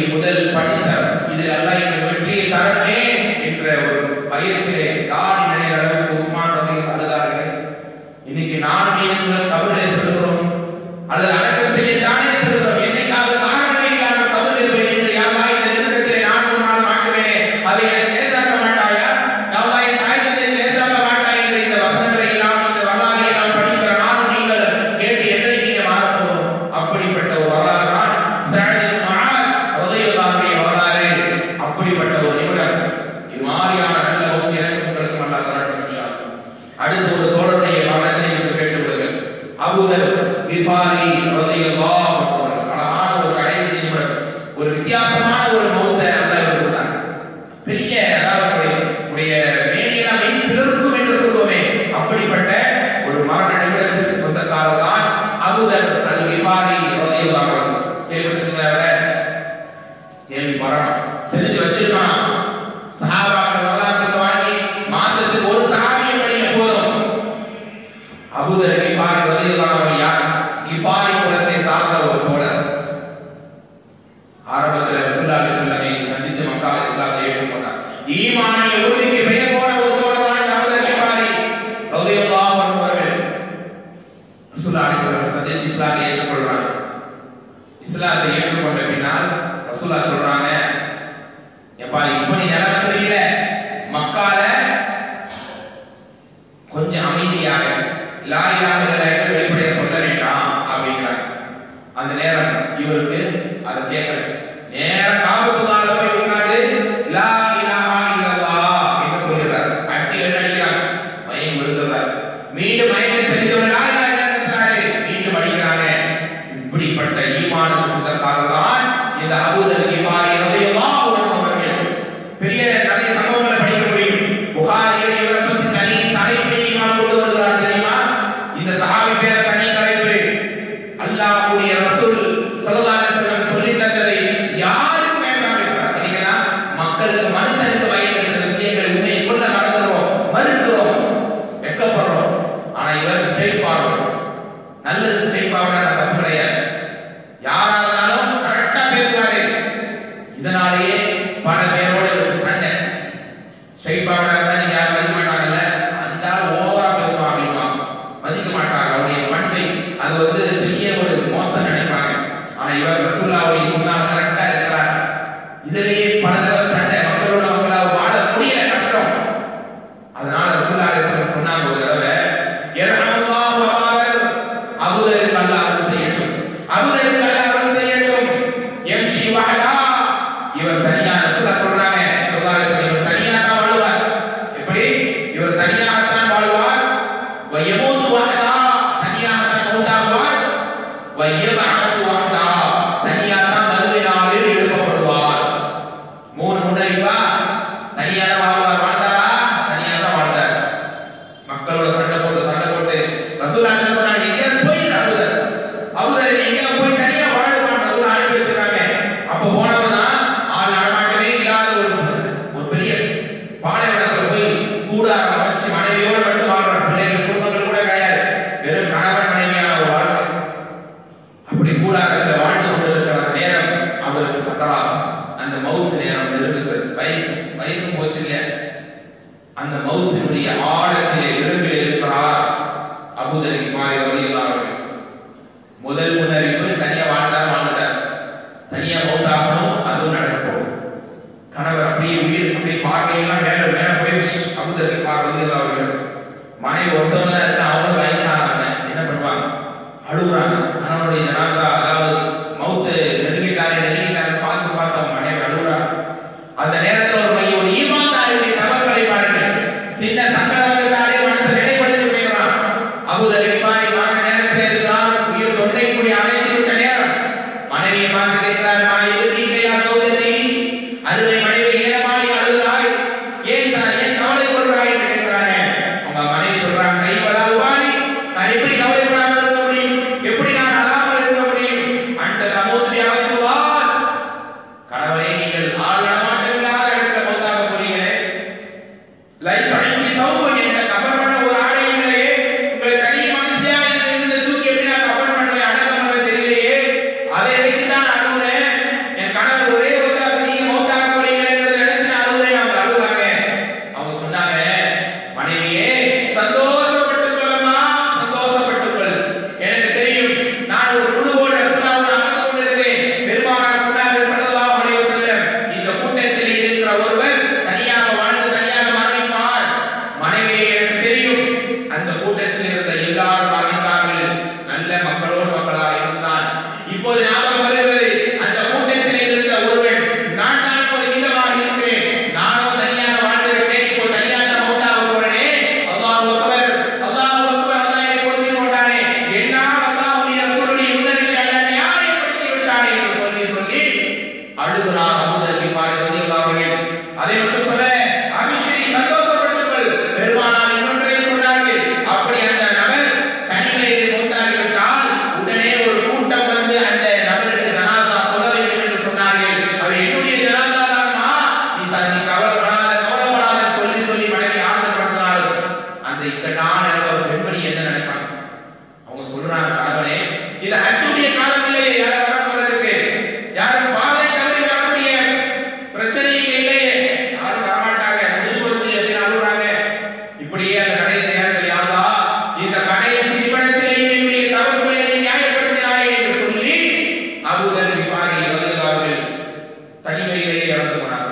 முதல் படித்தர் இதில் அல்லாஹ் எனக்கு வெற்றியை தரணுமே என்ற ஒரு பயத்திலே தாடி நினைற அளவுக்கு உஸ்மான் ரதி அழுதார்கள் இன்னைக்கு நானும் நீங்களும் கபரிலே செல்கிறோம் அல்லது அடக்கம் செய்யத்தானே செல்கிறோம் என்னைக்காவது காரணமே இல்லாமல் கபரிலே போய் நின்று யாரா இந்த நெருக்கத்திலே நான் ஒரு நாள் மாட்டுவேனே அதை எனக்கு லேசாக்க மாட்டாயா யாரா என் தாய் தந்தை லேசாக்க மாட்டாய் என்ற இந்த வசனங்களை எல்லாம் இந்த வரலாறை எல்லாம் படிக்கிற நானும் நீங்களும் கேட்டு என்றைக்கு நீங்க மாறப்போகிறோம் அப்படிப்பட்ட ஒரு வரலாறு தான் சஅத் இப்னு முஆத் ரலியல்லாஹுடைய வரலாறு அப்படிப்பட்ட ஒரு நிமிடம் இது மாதிரியான நல்ல மௌச்சி எனக்கு உங்களுக்கு அல்லாஹ் தரட்டும் இன்ஷா அல்லாஹ். அடுத்து ஒரு தோழருடைய மரணத்தை நீங்கள் கேட்டு விடுங்கள் அபூதர் கிஃபாரி ரலியல்லாஹு அன்ஹு அவர்கள். அழகான ஒரு கடைசி நிமிடம் ஒரு வித்தியாசமான ஒரு மௌத்தை அல்லாஹ் இவருக்கு கொடுத்தாங்க பெரிய அதாவது உடைய மேனியெல்லாம் மெய் சிலிர்க்கும் என்று சொல்லுவோமே அப்படிப்பட்ட ஒரு மரண நிமிடத்திற்கு சொந்தக்காரர் தான் அபூதர் அல் கிஃபாரி ரலியல்லாஹு அன்ஹு கேள்விப்பட்டிருக்கீங்களா அவரை? கேள்வி வரணும் தெரிஞ்சு வச்சிருக்கணும் சஹாபாக்கள் வரலாற்று வாங்கி மாசத்துக்கு ஒரு சஹாபியை படிக்க போதும் அபூதர் கிஃபாரி ரலியல்லாஹு அன்ஹு யார் கிஃபாரி குலத்தை சார்ந்த ஒரு தோழர் ஆரம்பத்தில் ரசூலுல்லாஹி ஸல்லல்லாஹு அலைஹி வஸல்லம் சந்தித்து மக்காவில் இஸ்லாத்தை ஏற்றுக்கொண்டார் ஈமானிய உறுதிக்கு பெயர் போன ஒரு தோழர் தான் இந்த அபூதர் கிஃபாரி ரலியல்லாஹு அன்ஹு அவர்கள் ரசூலுல்லாஹி அலைஹி வஸல்லம் சந்திச்சு இஸ்லாத்தை ஏற்றுக்கொள்றாங்க இஸ்லாத்தை ஏற்றுக்கொண்ட பின்னால் ரசூல்லா சொல்றாங்க எப்பா இப்போ நீ நிலைமை சரியில்லை மக்கால கொஞ்சம் அமைதியாக லா இலாஹ இல்லல்லாஹ் வெளிப்படையா சொல்ல வேண்டாம் அப்படிங்கிறாங்க அந்த நேரம் இவருக்கு அதை கேட்கல நேர காபத்துள்ளால போய் உட்கார்ந்து லா இலாஹா இல்லல்லாஹ் என்று சொல்கிறார் அட்டி என்ன அடிக்கிறாங்க மயம் விழுந்துறார் மீண்டும் மயத்தை தெரிஞ்சவர் லா இலாஹா இல்லல்லாஹ் மீண்டும் அடிக்கிறாங்க இப்படிப்பட்ட ஈமானுக்கு சொந்தக்காரர் தான் இந்த அபூதர் கிஃபாரி ரலியல்லாஹு அன்ஹு அவர்கள் பெரிய நிறைய சம்பவங்களை படிக்க முடியும் புகாரியில் இவரை பத்தி தனி தலைப்பை இமாம் கொண்டு வருகிறார் தெரியுமா இந்த சஹாபி பேர தனி தலைப்பு அல்லாஹ்வுடைய ரசூல் ஸல்லல்லாஹு அலைஹி வஸல்லம் சொல்லி தந்ததை யாருக்கும் வேண்டாம் பேசுறார் இன்னைக்கு மக்களுக்கு மனுஷனுக்கு வயது சில விஷயங்களை உண்மையை சொல்ல மறந்துடுறோம் மறுக்கிறோம் வெக்கப்படுறோம் ஆனா இவர் ஸ்ட்ரைட் ஃபார்வர்ட் நல்லது ஸ்ட்ரைட் ஃபார்வர்டா தப்பு கிடையாது யாரா இருந்தாலும் கரெக்டா பேசுவாரு இதனாலேயே பல பேரோட இவருக்கு சண்டை ஸ்ட்ரைட் ஃபார்வர்டா இருந்தா நீங்க யாரும் மதிக்க மாட்டாங்கல்ல அந்த ஆள் ஓவரா பேசுவான் அப்படின்னா மதிக்க மாட்டாங்க அவருடைய பண்பை அது வந்து பெரிய ஒரு மோசம் நினைப்பாங்க ஆனா இவர் ரசூல்லாவுடைய சொன்னால் கரெக்டா இருக்கிறார் இதிலேயே பல தடவை சண்டை மக்களோட மக்களா வாழ முடியல கஷ்டம் அதனால ரசூல்லா அலைஹி வஸல்லம் சொன்னாங்க ஒரு தடவை யர்ஹமல்லாஹு அபாதர் அபூதருக்கு அல்லாஹ் அருள் செய்யட்டும் அபூதருக்கு அல்லாஹ் அருள் செய்யட்டும் யம்ஷி வஹதா இவர் தனியா ரசூல்லா சொல்றாங்க ஸல்லல்லாஹு அலைஹி வஸல்லம் இவர் தனியா தான் வாழ்வார் எப்படி இவர் தனியாகத்தான் வாழ்வார் வ யமூது வஹதா தனியாகத்தான் மௌத்தாகுவார் வ யபஅது வஹதா தனியாகத்தான் மறுமை நாளில் எழுப்பப்படுவார் மூணு முன்னறிவா தனியா தான் வாழ்வார் வாழ்ந்தாரா தனியா தான் வாழ்ந்தார் மக்களோட சண்டை போட்டு சண்டை போட்டு ரசூல் அனுப்பி சொன்னாங்க எங்கேயாவது போயிரு அபுதர் அபுதர் நீ எங்கேயாவது போய் தனியா வாழுமான் ரசூல் அனுப்பி வச்சிருக்காங்க அப்ப போனவர் தான் ஆள் நடமாட்டமே இல்லாத ஒரு ஒரு பெரிய பாலைவனத்துல போய் கூடாரம் அமைச்சு மனைவியோட மட்டும் வாழ்றார் பிள்ளைகள் குடும்பங்கள் கூட கிடையாது வெறும் கணவன் மனைவியான ஒரு வாழ்க்கை அப்படி கூடாரத்தில் வாழ்ந்து கொண்டிருக்கிற அந்த நேரம் அவருக்கு சக்கரா அந்த மவுத் நேரம் நெருங்குகிறது வயசு வயசு போச்சு இல்லையா அந்த மவுத்தினுடைய ஆழத்திலே விளிம்பில் இருக்கிறார் அபுதரி மாறி வருகிறார்கள் முதல் முன்னறிவு தனியா வாழ்ந்தார் வாழ்ந்துட்டார் தனியா மவுத்தாகணும் அதுவும் நடக்க போகுது கணவர் அப்படியே உயிர் அப்படியே பார்வையெல்லாம் மேல மேல போயிடுச்சு அபுதரி மாறி வருகிறார்கள் மனைவி ஒருத்தவங்க தான் இருக்கா அவங்க வயசானவங்க என்ன பண்ணுவாங்க அழுகுறாங்க கணவனுடைய ஜனாசா அதாவது மவுத்து நெருங்கிட்டாரு நெருங்கிட்டாரு பார்த்து பார்த்து அவங்க மனைவி அழுகுறாங்க அந்த நேரத்தில் ஒரு மைய ஒரு ஈமான்தாரியுடைய தவக்களை பாருங்கள் சின்ன சங்கடம் வந்துட்டாலே மனசு இறந்து போனாங்க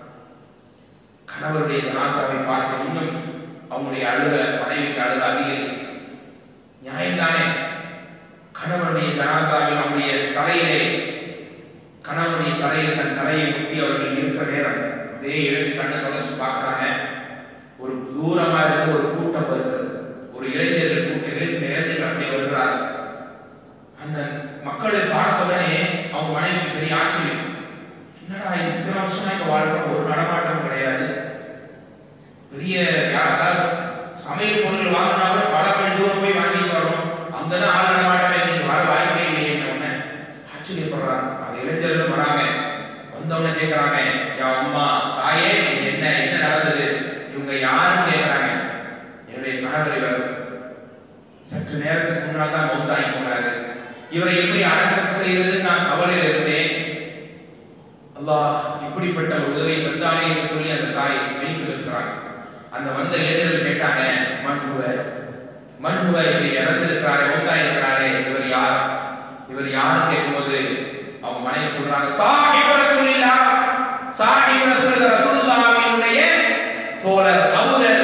கணவருடைய ஜனாசாவை பார்த்து இன்னும் அவங்களுடைய அழுக மனைவிக்கு அழுக அதிகரிக்கும் நியாயம்தானே கணவனுடைய ஜனாசாவில் அவருடைய தலையிலே கணவனுடைய தலையில் தன் தலையை முட்டி அவர்கள் இருக்கிற நேரம் அப்படியே எழுப்பி கண்ணை தொடச்சு பார்க்கறாங்க ஒரு தூரமா இருந்து ஒரு கூட்டம் வருகிறது ஒரு இளைஞர்கள் கூட்டம் இளைஞர் இளைஞர்கள் அப்படி வருகிறார் அந்த மக்களை பார்த்தவுடனே அவங்க மனைவிக்கு பெரிய ஆச்சரியம் என்னடா இத்தனை வருஷமா இங்க வாழ்றோம் ஒரு நடமாட்டம் கிடையாது பெரிய யா- அதாவது சமையல் பொருள் வாங்கினாலும் பல மணி தூரம் போய் வாங்கிட்டு வரோம் அங்கதான் ஆள் நடமாட்டமே நீங்க வர வாய்ப்பே இல்லையே உடனே ஆச்சரியப்படுறாங்க அது இளைஞர்களும் வராங்க வந்தவங்க கேட்கறாங்க யா அம்மா தாயே இது என்ன என்ன நடந்தது இவங்க யாருன்னு கேட்கறாங்க என்னுடைய கணவர் இவர் சற்று நேரத்துக்கு முன்னால் தான் மௌத்தாகி போனாரு இவரை எப்படி அடக்கம் செய்வது நான் கவலையில் இருந்தேன் அல்லாஹ் இப்படிப்பட்ட ஒரு உதவி தந்தானே என்று சொல்லி அந்த தாய் மெய்சில் இருக்கிறாங்க அந்த வந்த இளைஞர்கள் கேட்டாங்க மண்புவ மண்புவ இப்படி இறந்திருக்கிறாரே மௌத்தாய் இருக்கிறாரே இவர் யார் இவர் யாருன்னு கேட்கும்போது அவங்க மனைவி சொல்றாங்க சாஹிப் ரசூலில்லா சாஹிப் ரசூல் ரசூலுல்லாஹ்வினுடைய தோழர் அபூதர்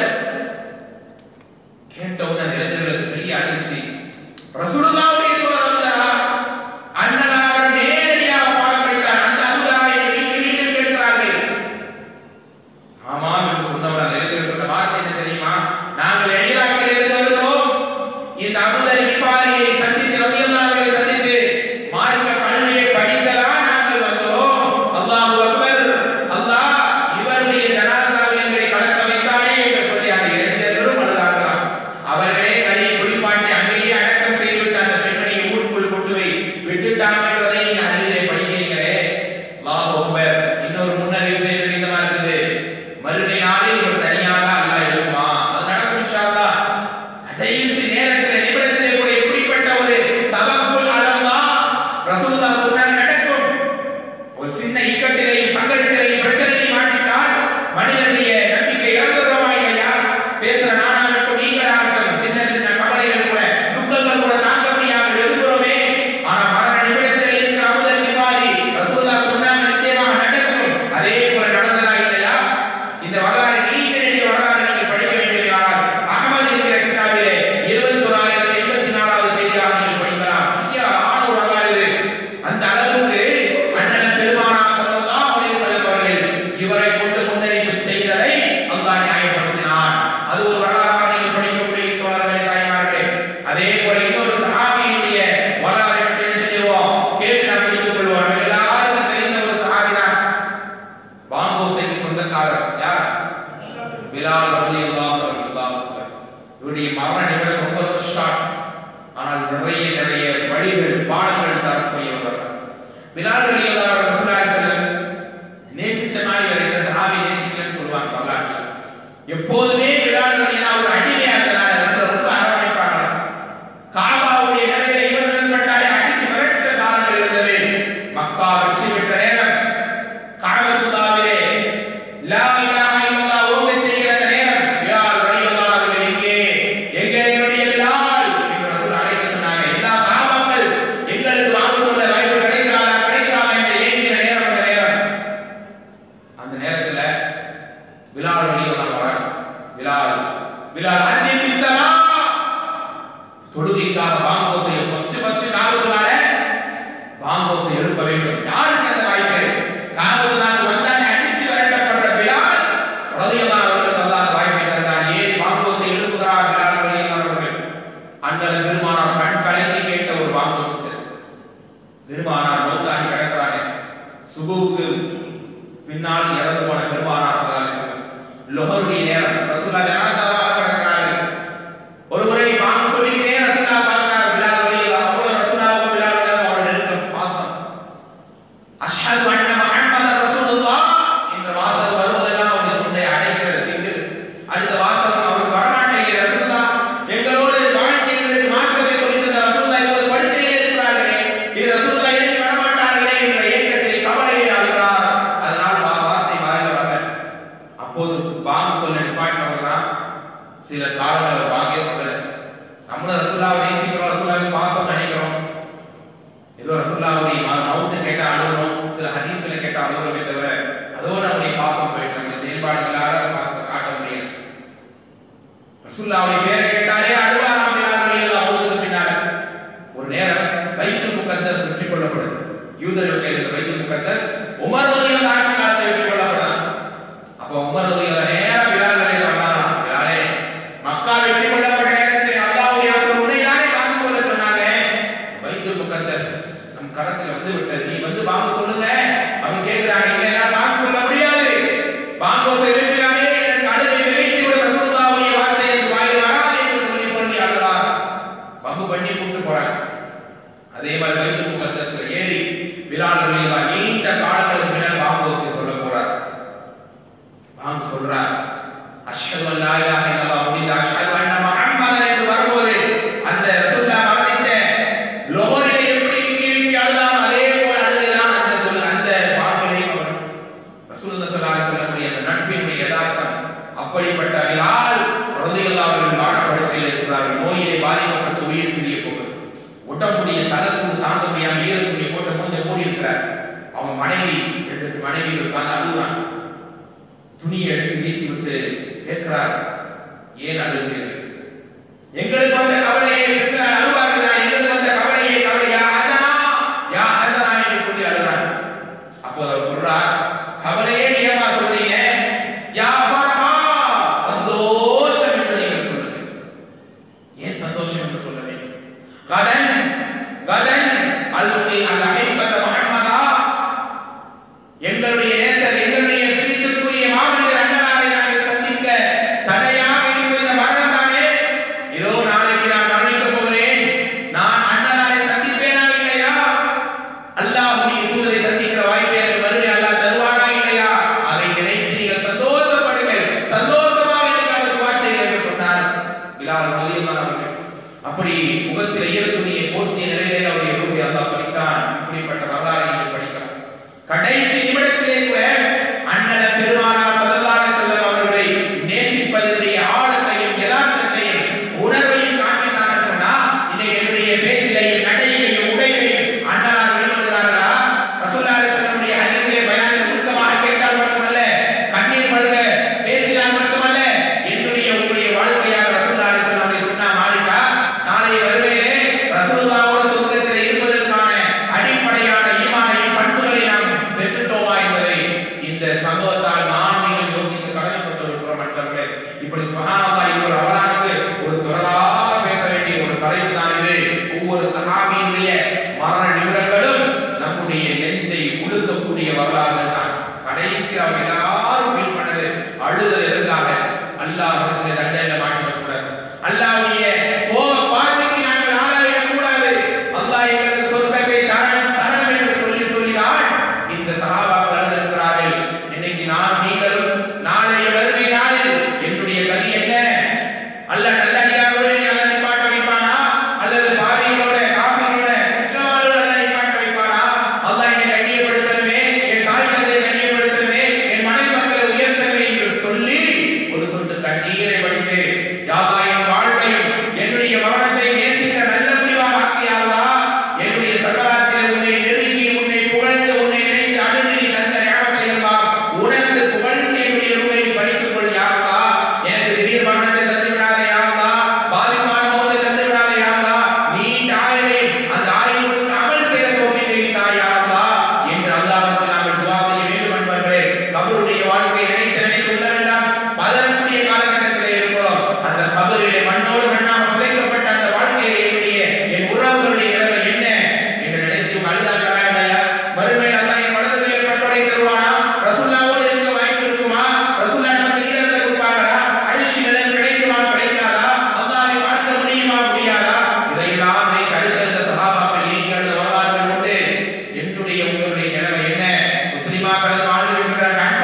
கேட்டவுடன் அந்த இளைஞர்களுக்கு பெரிய அதிர்ச்சி ரசூலுல்லாஹ்வுடைய தோழர் அபூதரா அண்ணனார் நேரடியாக பாடம் படித்தார் அந்த அபூதரா என்று மீண்டும் மீண்டும் கேட்கிறார்கள் ஆமாம் என்று சொன்னவர் அந்த இளைஞர்கள் சொன்ன வார்த்தை என்ன தெரியுமா நாங்கள் ஈராக்கில் இருந்து வருகிறோம் இந்த அபுதர் கிஃபாரியை சந்தித்து ரலியல்லாஹு அவர்களை சந்தித்து மார்க்க கல்வியை படிக்கலாம் நாங்கள் வந்தோம் அல்லாஹ் அக்பர் அல்லாஹ் இவருடைய ஜனாசாவில் எங்களை கடக்க வைத்தானே என்று சொல்லி அந்த இளைஞர்களும் அழுதார்களாம் அவர்களே கனியை குளிப்பாட்டி அங்கேயே அடக்கம் செய்துவிட்டு அந்த பெண்மணியை ஊருக்குள் கொண்டு போய் விட்டுட்டாங்க என்றதை நீங்க அறிவிலே படிக்கிறீங்களே அல்லாஹ் அக்பர் இன்னொரு முன்னறிவிப்பு என்ன விதமா இருக்குது மறுமை நாளில் இவர் தனியாக அல்லாஹ் எழுப்புமா அது நடக்கும் இன்ஷா அல்லாஹ் கடைசி நேரத்தில் நிமிடத்திலே கூட இப்படிப்பட்ட ஒரு தவக்குல் அலல்லா ரசூலுல்லாஹ் சொன்னாங்க நடக்கும் ஒரு சின்ன இக்கட்டிலையும் சங்கடத்திலையும் பிரச்சனையிலையும் மாட்டிட்டால் மனிதனுடைய நம்பிக்கை இறந்துடுறோமா இல்லையா பேசுற நானாகட்டும் நீங்களாகட்டும் சின்ன சின்ன கவலைகள் கூட துக்கங்கள் கூட தாங்க முடியாமல் எதிர்க்கிறோமே ஆனா மரண நிமிடத்திலே இருக்கிற அமுதர் நிவாரி ரசூலுல்லாஹ் சொன்னாங்க நிச்சயமாக நடக்கும் அதே போல நடந்ததா இல்லையா இந்த வரலாறு நீண்ட நெடிய வரலாறு நீங்கள் படிக்க வேண்டுமையானால் அகமது என்கிற கிதாபிலே இருபத்தொராயிரத்தி எண்பத்தி நாலாவது செய்தியாக நீங்கள் படிக்கலாம் மிக ஆழ ஒரு வரலாறு இது. அந்த அளவுக்கு அண்ணன் பெருமானா ஸல்லல்லாஹு அலைஹி வஸல்லம் அவர்கள் இவரை கொண்டு முன்னறிவிப்பு செய்ததை அல்லாஹ் நியாயப்படுத்தினார் அது ஒரு வரலாறாக நீங்கள் படிக்க முடியும் தோழர்களே தாய்மார்களே அதே போல இன்னொரு சஹாபியினுடைய வரலாறை பற்றி என்ன செஞ்சிருவோம் கேட்டு நாம் படித்துக் கொள்வோம் நம்ம எல்லாருக்கும் தெரிந்த ஒரு சஹாபி தான் பாங்கோசைக்கு சொந்தக்காரர் யார் பிலால் ரலியல்லாஹு அன்ஹு இவருடைய மரண நிமிடம் ரொம்ப ரொம்ப ஷார்ட் ஆனால் நிறைய நிறைய வழிகள் பாடங்கள் தரக்கூடியவர் பிலால் ரலியல்லாஹு அன்ஹு ரசூலுல்லாஹி ஸல்லல்லாஹு நேசிச்ச மாதிரி வரை இந்த சஹாபி நேசிக்கலன்னு சொல்லுவாங்க வரலாற்றுல எப்போதுமே பிலால் ரலியல்லாஹு ஒரு அடிமையா இருந்தனால ரசூலுல்லாஹ் ரொம்ப அரவணைப்பாங்க காபாவுடைய நிலையில இவர் நிலப்பட்டாலே அடிச்சு மிரட்ட காலங்கள் இருந்தது மக்கா வெற்றி பெற்ற நேரம் காபத்துல்லாவிலே லா இலாஹா இல்லல்லாஹ் ஓங்க செய்கிற அந்த நேரம் பிலால் ரலியல்லாஹு அவர்கள் எங்கே எங்கே என்னுடைய பிலால் என்று ரசூல் அழைக்க சொன்னாங்க எல்லா சஹாபாக்கள் எங்களுக்கு வாங்க சொல்ல வாய்ப்பு கிடைக்காதா கிடைக்காதா என்று ஏங்கிற நேரம் அந்த நேரம் அந்த நேரத்துல பிலால் ரலியல்லாஹு வராங்க பிலால் பிலால் அத்தி பிஸ்ஸலா தொழுகைக்காக பாங்கோசை ஃபர்ஸ்ட் ஃபர்ஸ்ட் காபத்துள்ளார பாங்கோசை எழுப்ப வேண்டும் யாருக்கு அந்த வாய்ப்பு காபத்துள்ளார வந்தாலே அடிச்சு விரட்டப்படுற பிலால் ரலியல்லாஹு அவர்களுக்கு அல்லாஹ் அந்த வாய்ப்பை தந்தான் ஏன் பாங்கோசை எழுப்புகிறார் பிலால் ரலியல்லாஹு அவர்கள் அண்ணன் பெருமானார் கண் கலங்கி கேட்ட ஒரு பாங்கோஸ் இது. பெருமானார் மௌத்தாகி கிடக்கிறாங்க சுபுவுக்கு பின்னால் இறந்து போன பெருமானார் ஸல்லல்லாஹு அலைஹி வஸல்லம் லொஹருடைய நேரம் ரசூலுல்லாஹ் ஜனாசாவாக கிடக்கிறார்கள் ஒருமுறை வாங்க சொல்லிக்கிட்டே ரசூலா பார்க்கிறார் பிலால் ரலியல்லாஹு அவ்வளவு ரசூலாவுக்கும் பிலாலுக்கும் அவரோட நெருக்கம் பாசம் அஷ்ஹது அன்ன முஹம்மதர் ரசூலுல்லாஹ் என்ற வாசகம் வருவதெல்லாம் அவர்கள் முன்னே அடைக்கிறது திங்குது அடுத்த வாசகம் அவருக்கு வரமாட்டேங்கிற ரசூலுல்லா எங்களோடு வாழ்க்கைகளுக்கு மார்க்கத்தை சொல்லி தந்த ரசூலுல்லா இப்போது படுக்கையிலே இருக்கிறார்களே இது ரசூலுல்லா இடையே வரமாட்டார்களே என்ற ஏக்கத்திலே கவலையிலே அழுகிறார் அதனால் வா- வார்த்தை வாயில வரல பாங்கோசை எழுப்பினாரே எனக்கு அழுகை விளைத்து விட ரசூலுல்லாஹ்வுடைய வார்த்தை எனக்கு வாயில் வராது என்று சொல்லி சொல்லி அழுதார் பம்பு பண்ணி கூட்டு போறாங்க அதே மாதிரி பைத்து முகத்தஸ்ல ஏறி பிலால் ரலியல்லாஹு நீண்ட காலங்களுக்கு பின்னர் பாங்கோசை சொல்ல போறார் பாங்க சொல்றார் அஷ்ஹது அன் லா இலாஹ இல்லல்லாஹ் முடிந்த அஷ்ஹது அன்ன முஹம்மதன் என்று வரும்போது அந்த ரசூலுல்லாஹ் மரணித்த லோகரிலே எப்படி விக்கி விக்கி அழுதானோ அதே போல அழுகைதான் அந்த தொழு அந்த பாங்கிலையும் அவர் ரசூலுல்லாஹி ஸல்லல்லாஹு அலைஹி வஸல்லமுடைய அந்த நட்பினுடைய யதார்த்தம் அப்படிப்பட்ட பிலால் ரலியல்லாஹு அவர்கள் வாழப்படுக்கையில் இருக்கிறார்கள் நோயிலே பாதிக்கப்பட்டு உயிர் பிரிய போகிறது உடம்புடைய தலசூடு தாங்க முடியாம ஈரக்கூடிய போட்ட மூஞ்ச மூடி இருக்கிறார் அவங்க மனைவி ரெண்டு மனைவி இருக்காங்க அழுகுறாங்க துணியை எடுத்து வீசி விட்டு கேட்கிறார் ஏன் அழுகிறீர்கள் எங்களுக்கு வந்த கவலையை பெற்றார் அழுவார்கள் எங்களுக்கு வந்த கவலையை கவலையா ஹசனா யா ஹசனா என்று சொல்லி அழுதார் அப்போது அவர் சொல்றார் கவலையே நீயமா சொல்றீங்க யா பரமா சந்தோஷம் என்று நீங்கள் சொல்லுங்க ஏன் சந்தோஷம் என்று சொல்ல வேண்டும் கதன் கதன் அல்லுகி அல் அஹிப்பத முஹம்மதா எங்களுடைய நேசர் எங்களுடைய பிரித்துக்குரிய மாமனிதர் அண்ணனாரை நாங்கள் சந்திக்க தடையாக இருப்பது இந்த மரணம் தானே இதோ நாளைக்கு நான் மரணிக்க போகிறேன் நான் அண்ணனாரை சந்திப்பேனா இல்லையா அல்லாஹ்வுடைய தூதரை சந்திக்கிற வாய்ப்பை எனக்கு மறுபடியும் அல்லாஹ் தருவானா இல்லையா அதை நினைத்து நீங்கள் சந்தோஷப்படுங்கள் சந்தோஷமாக எனக்காக துவா செய்யுங்கள் என்று சொன்னார் பிலால் ரலியல்லாஹு அவர்கள் அப்படி முகத்தில் ஈரத்துணியை போர்த்திய நிலையிலே அவருடைய ரூபை அல்லாஹ் பறித்தான் இப்படிப்பட்ட வரலாறை நீங்கள் படிக்கலாம் கடைசி நிமிடத்திலே கூட அண்ணல பெருமானார் ஸல்லல்லாஹு அலைஹி வஸல்லம் அவர்களை நேசிப்பதனுடைய ஆழத்தையும் யதார்த்தத்தையும் உணர்வையும் காண்பித்தாங்கன்னு சொன்னா இன்னைக்கு என்னுடைய பேச்சிலையும் நடையிலையும் உடையிலையும் அண்ணலார் வெளிப்படுகிறார்களா ரசூலுல்லாஹி அலைஹி வஸல்லமுடைய ஹதீஸிலே பயானில் சுருக்கமாக கேட்டால் மட்டுமல்ல கண்ணீர் மல்க பேசினால் மட்டுமல்ல என்னுடைய உங்களுடைய வாழ்க்கையாக ரசூலுல்லாஹி அலைஹி வஸல்லம் சொன்னா மாறிட்டா நாளைய வருகையிலே ரசூலுல்லாஹோட சொர்க்கத்திலே இருப்பதற்கான அடிப்படையான ஈமானையும் பண்புகளை நாம் பெற்றுட்டோமா என்பதை இந்த சம்பவத்தால் நாம் நீங்கள் யோசிக்க கடமைப்பட்டிருக்கிறோம் நண்பர்களே இப்படி சுபஹானல்லாஹ் இது ஒரு அவலானுக்கு ஒரு தொடராக பேச வேண்டிய ஒரு தலைப்பு தான் இது ஒவ்வொரு சஹாபியினுடைய மரண நிமிடங்களும் நம்முடைய நெஞ்சை உழுக்கக்கூடிய வரலாறுகள் தான் கடைசி அவர் எல்லாரும் ஃபீல் பண்ணது அழுதல் எதற்காக அல்லாஹ் இடத்துல தண்டனை மாட்டிடக்கூடாது அல்லாஹ்வுடைய கோப பார்வைக்கு நாங்கள் ஆளாயிடக் கூடாது அல்லாஹ் எங்களுக்கு சொர்க்கத்தை தரணும் தரணும் என்று சொல்லி சொல்லிதான் இந்த சகாபாக்கள் அழுதிருக்கிறார்கள் இன்னைக்கு நான் நீங்களும் நாளைய வருகை நாளில் என்னுடைய கதி என்ன அல்ல நல்லடியாரோட நீ அல்ல நிப்பாட்ட வைப்பானா அல்லது பாவிகளோட காபிகளோட குற்றவாளிகளோட அல்ல நிப்பாட்ட வைப்பானா அல்லாஹ் என்னை கண்ணியப்படுத்தணுமே என் தாய் தந்தையை கண்ணியப்படுத்தணுமே என் மனைவி மக்களை உயர்த்தணுமே என்று சொல்லி ஒரு சொட்டு கண்ணீரை வடித்து யாதா என் வாழ்வையும் என்னுடைய மரணத்தை நேசிக்க நல்ல முடிவாக ஆக்கியாதா என்னுடைய சக்கராத்திலே உன்னை நெருங்கி உன்னை புகழ்ந்து உன்னை நினைத்து அழுது நீ தந்த ஞாபகத்தை எல்லாம் உணர்ந்து புகழ்ந்து என்னுடைய ரூபை நீ படித்துக் கொள் யாருதா எனக்கு திடீர் மரணத்தை தந்து விடாதே யாருதா பாதிப்பான மௌத்தை தந்து விடாதே யாருதா நீண்ட ஆயுளை அந்த ஆயுள் முழுக்க அமல் செய்த தோல்வியை தாய் யாருதா என்று அல்லாஹ்வுக்கு நாங்கள் துவா செய்ய வேண்டும் என்பவர்களே கபருடைய வாழ்க்கை நினைத்து நினைத்து உள்ளவெல்லாம் பதறக்கூடிய காலகட்டத்திலே இருக்கிறோம் அந்த கபரிலே மண்ணோடு மண்ணாக புதைக்கப்பட்ட அந்த வாழ்க்கையிலே என்னுடைய என் உறவுகளுடைய நிலைமை என்ன என்று நினைத்து அழுதாங்களா இல்லையா மறுமையில் அல்லாஹ் என் வலது கையில் பட்டோடை தருவானா ரசூல்லாவோடு இருக்க வாய்ப்பு இருக்குமா ரசூல்லா நமக்கு நீரத்தை கொடுப்பாங்களா அரிசி நிலம் கிடைக்குமா கிடைக்காதா அல்லாஹ்வை பார்க்க முடியுமா முடியாதா இதையெல்லாம் நினைத்து அடுத்தடுத்த சகாபாக்கள் ஏங்கி அழுத வரலாறுகள் உண்டு என்னுடைய உங்களுடைய நிலைமை என்ன முஸ்லிமா பிறந்து வாழ்ந்து இருக்கிற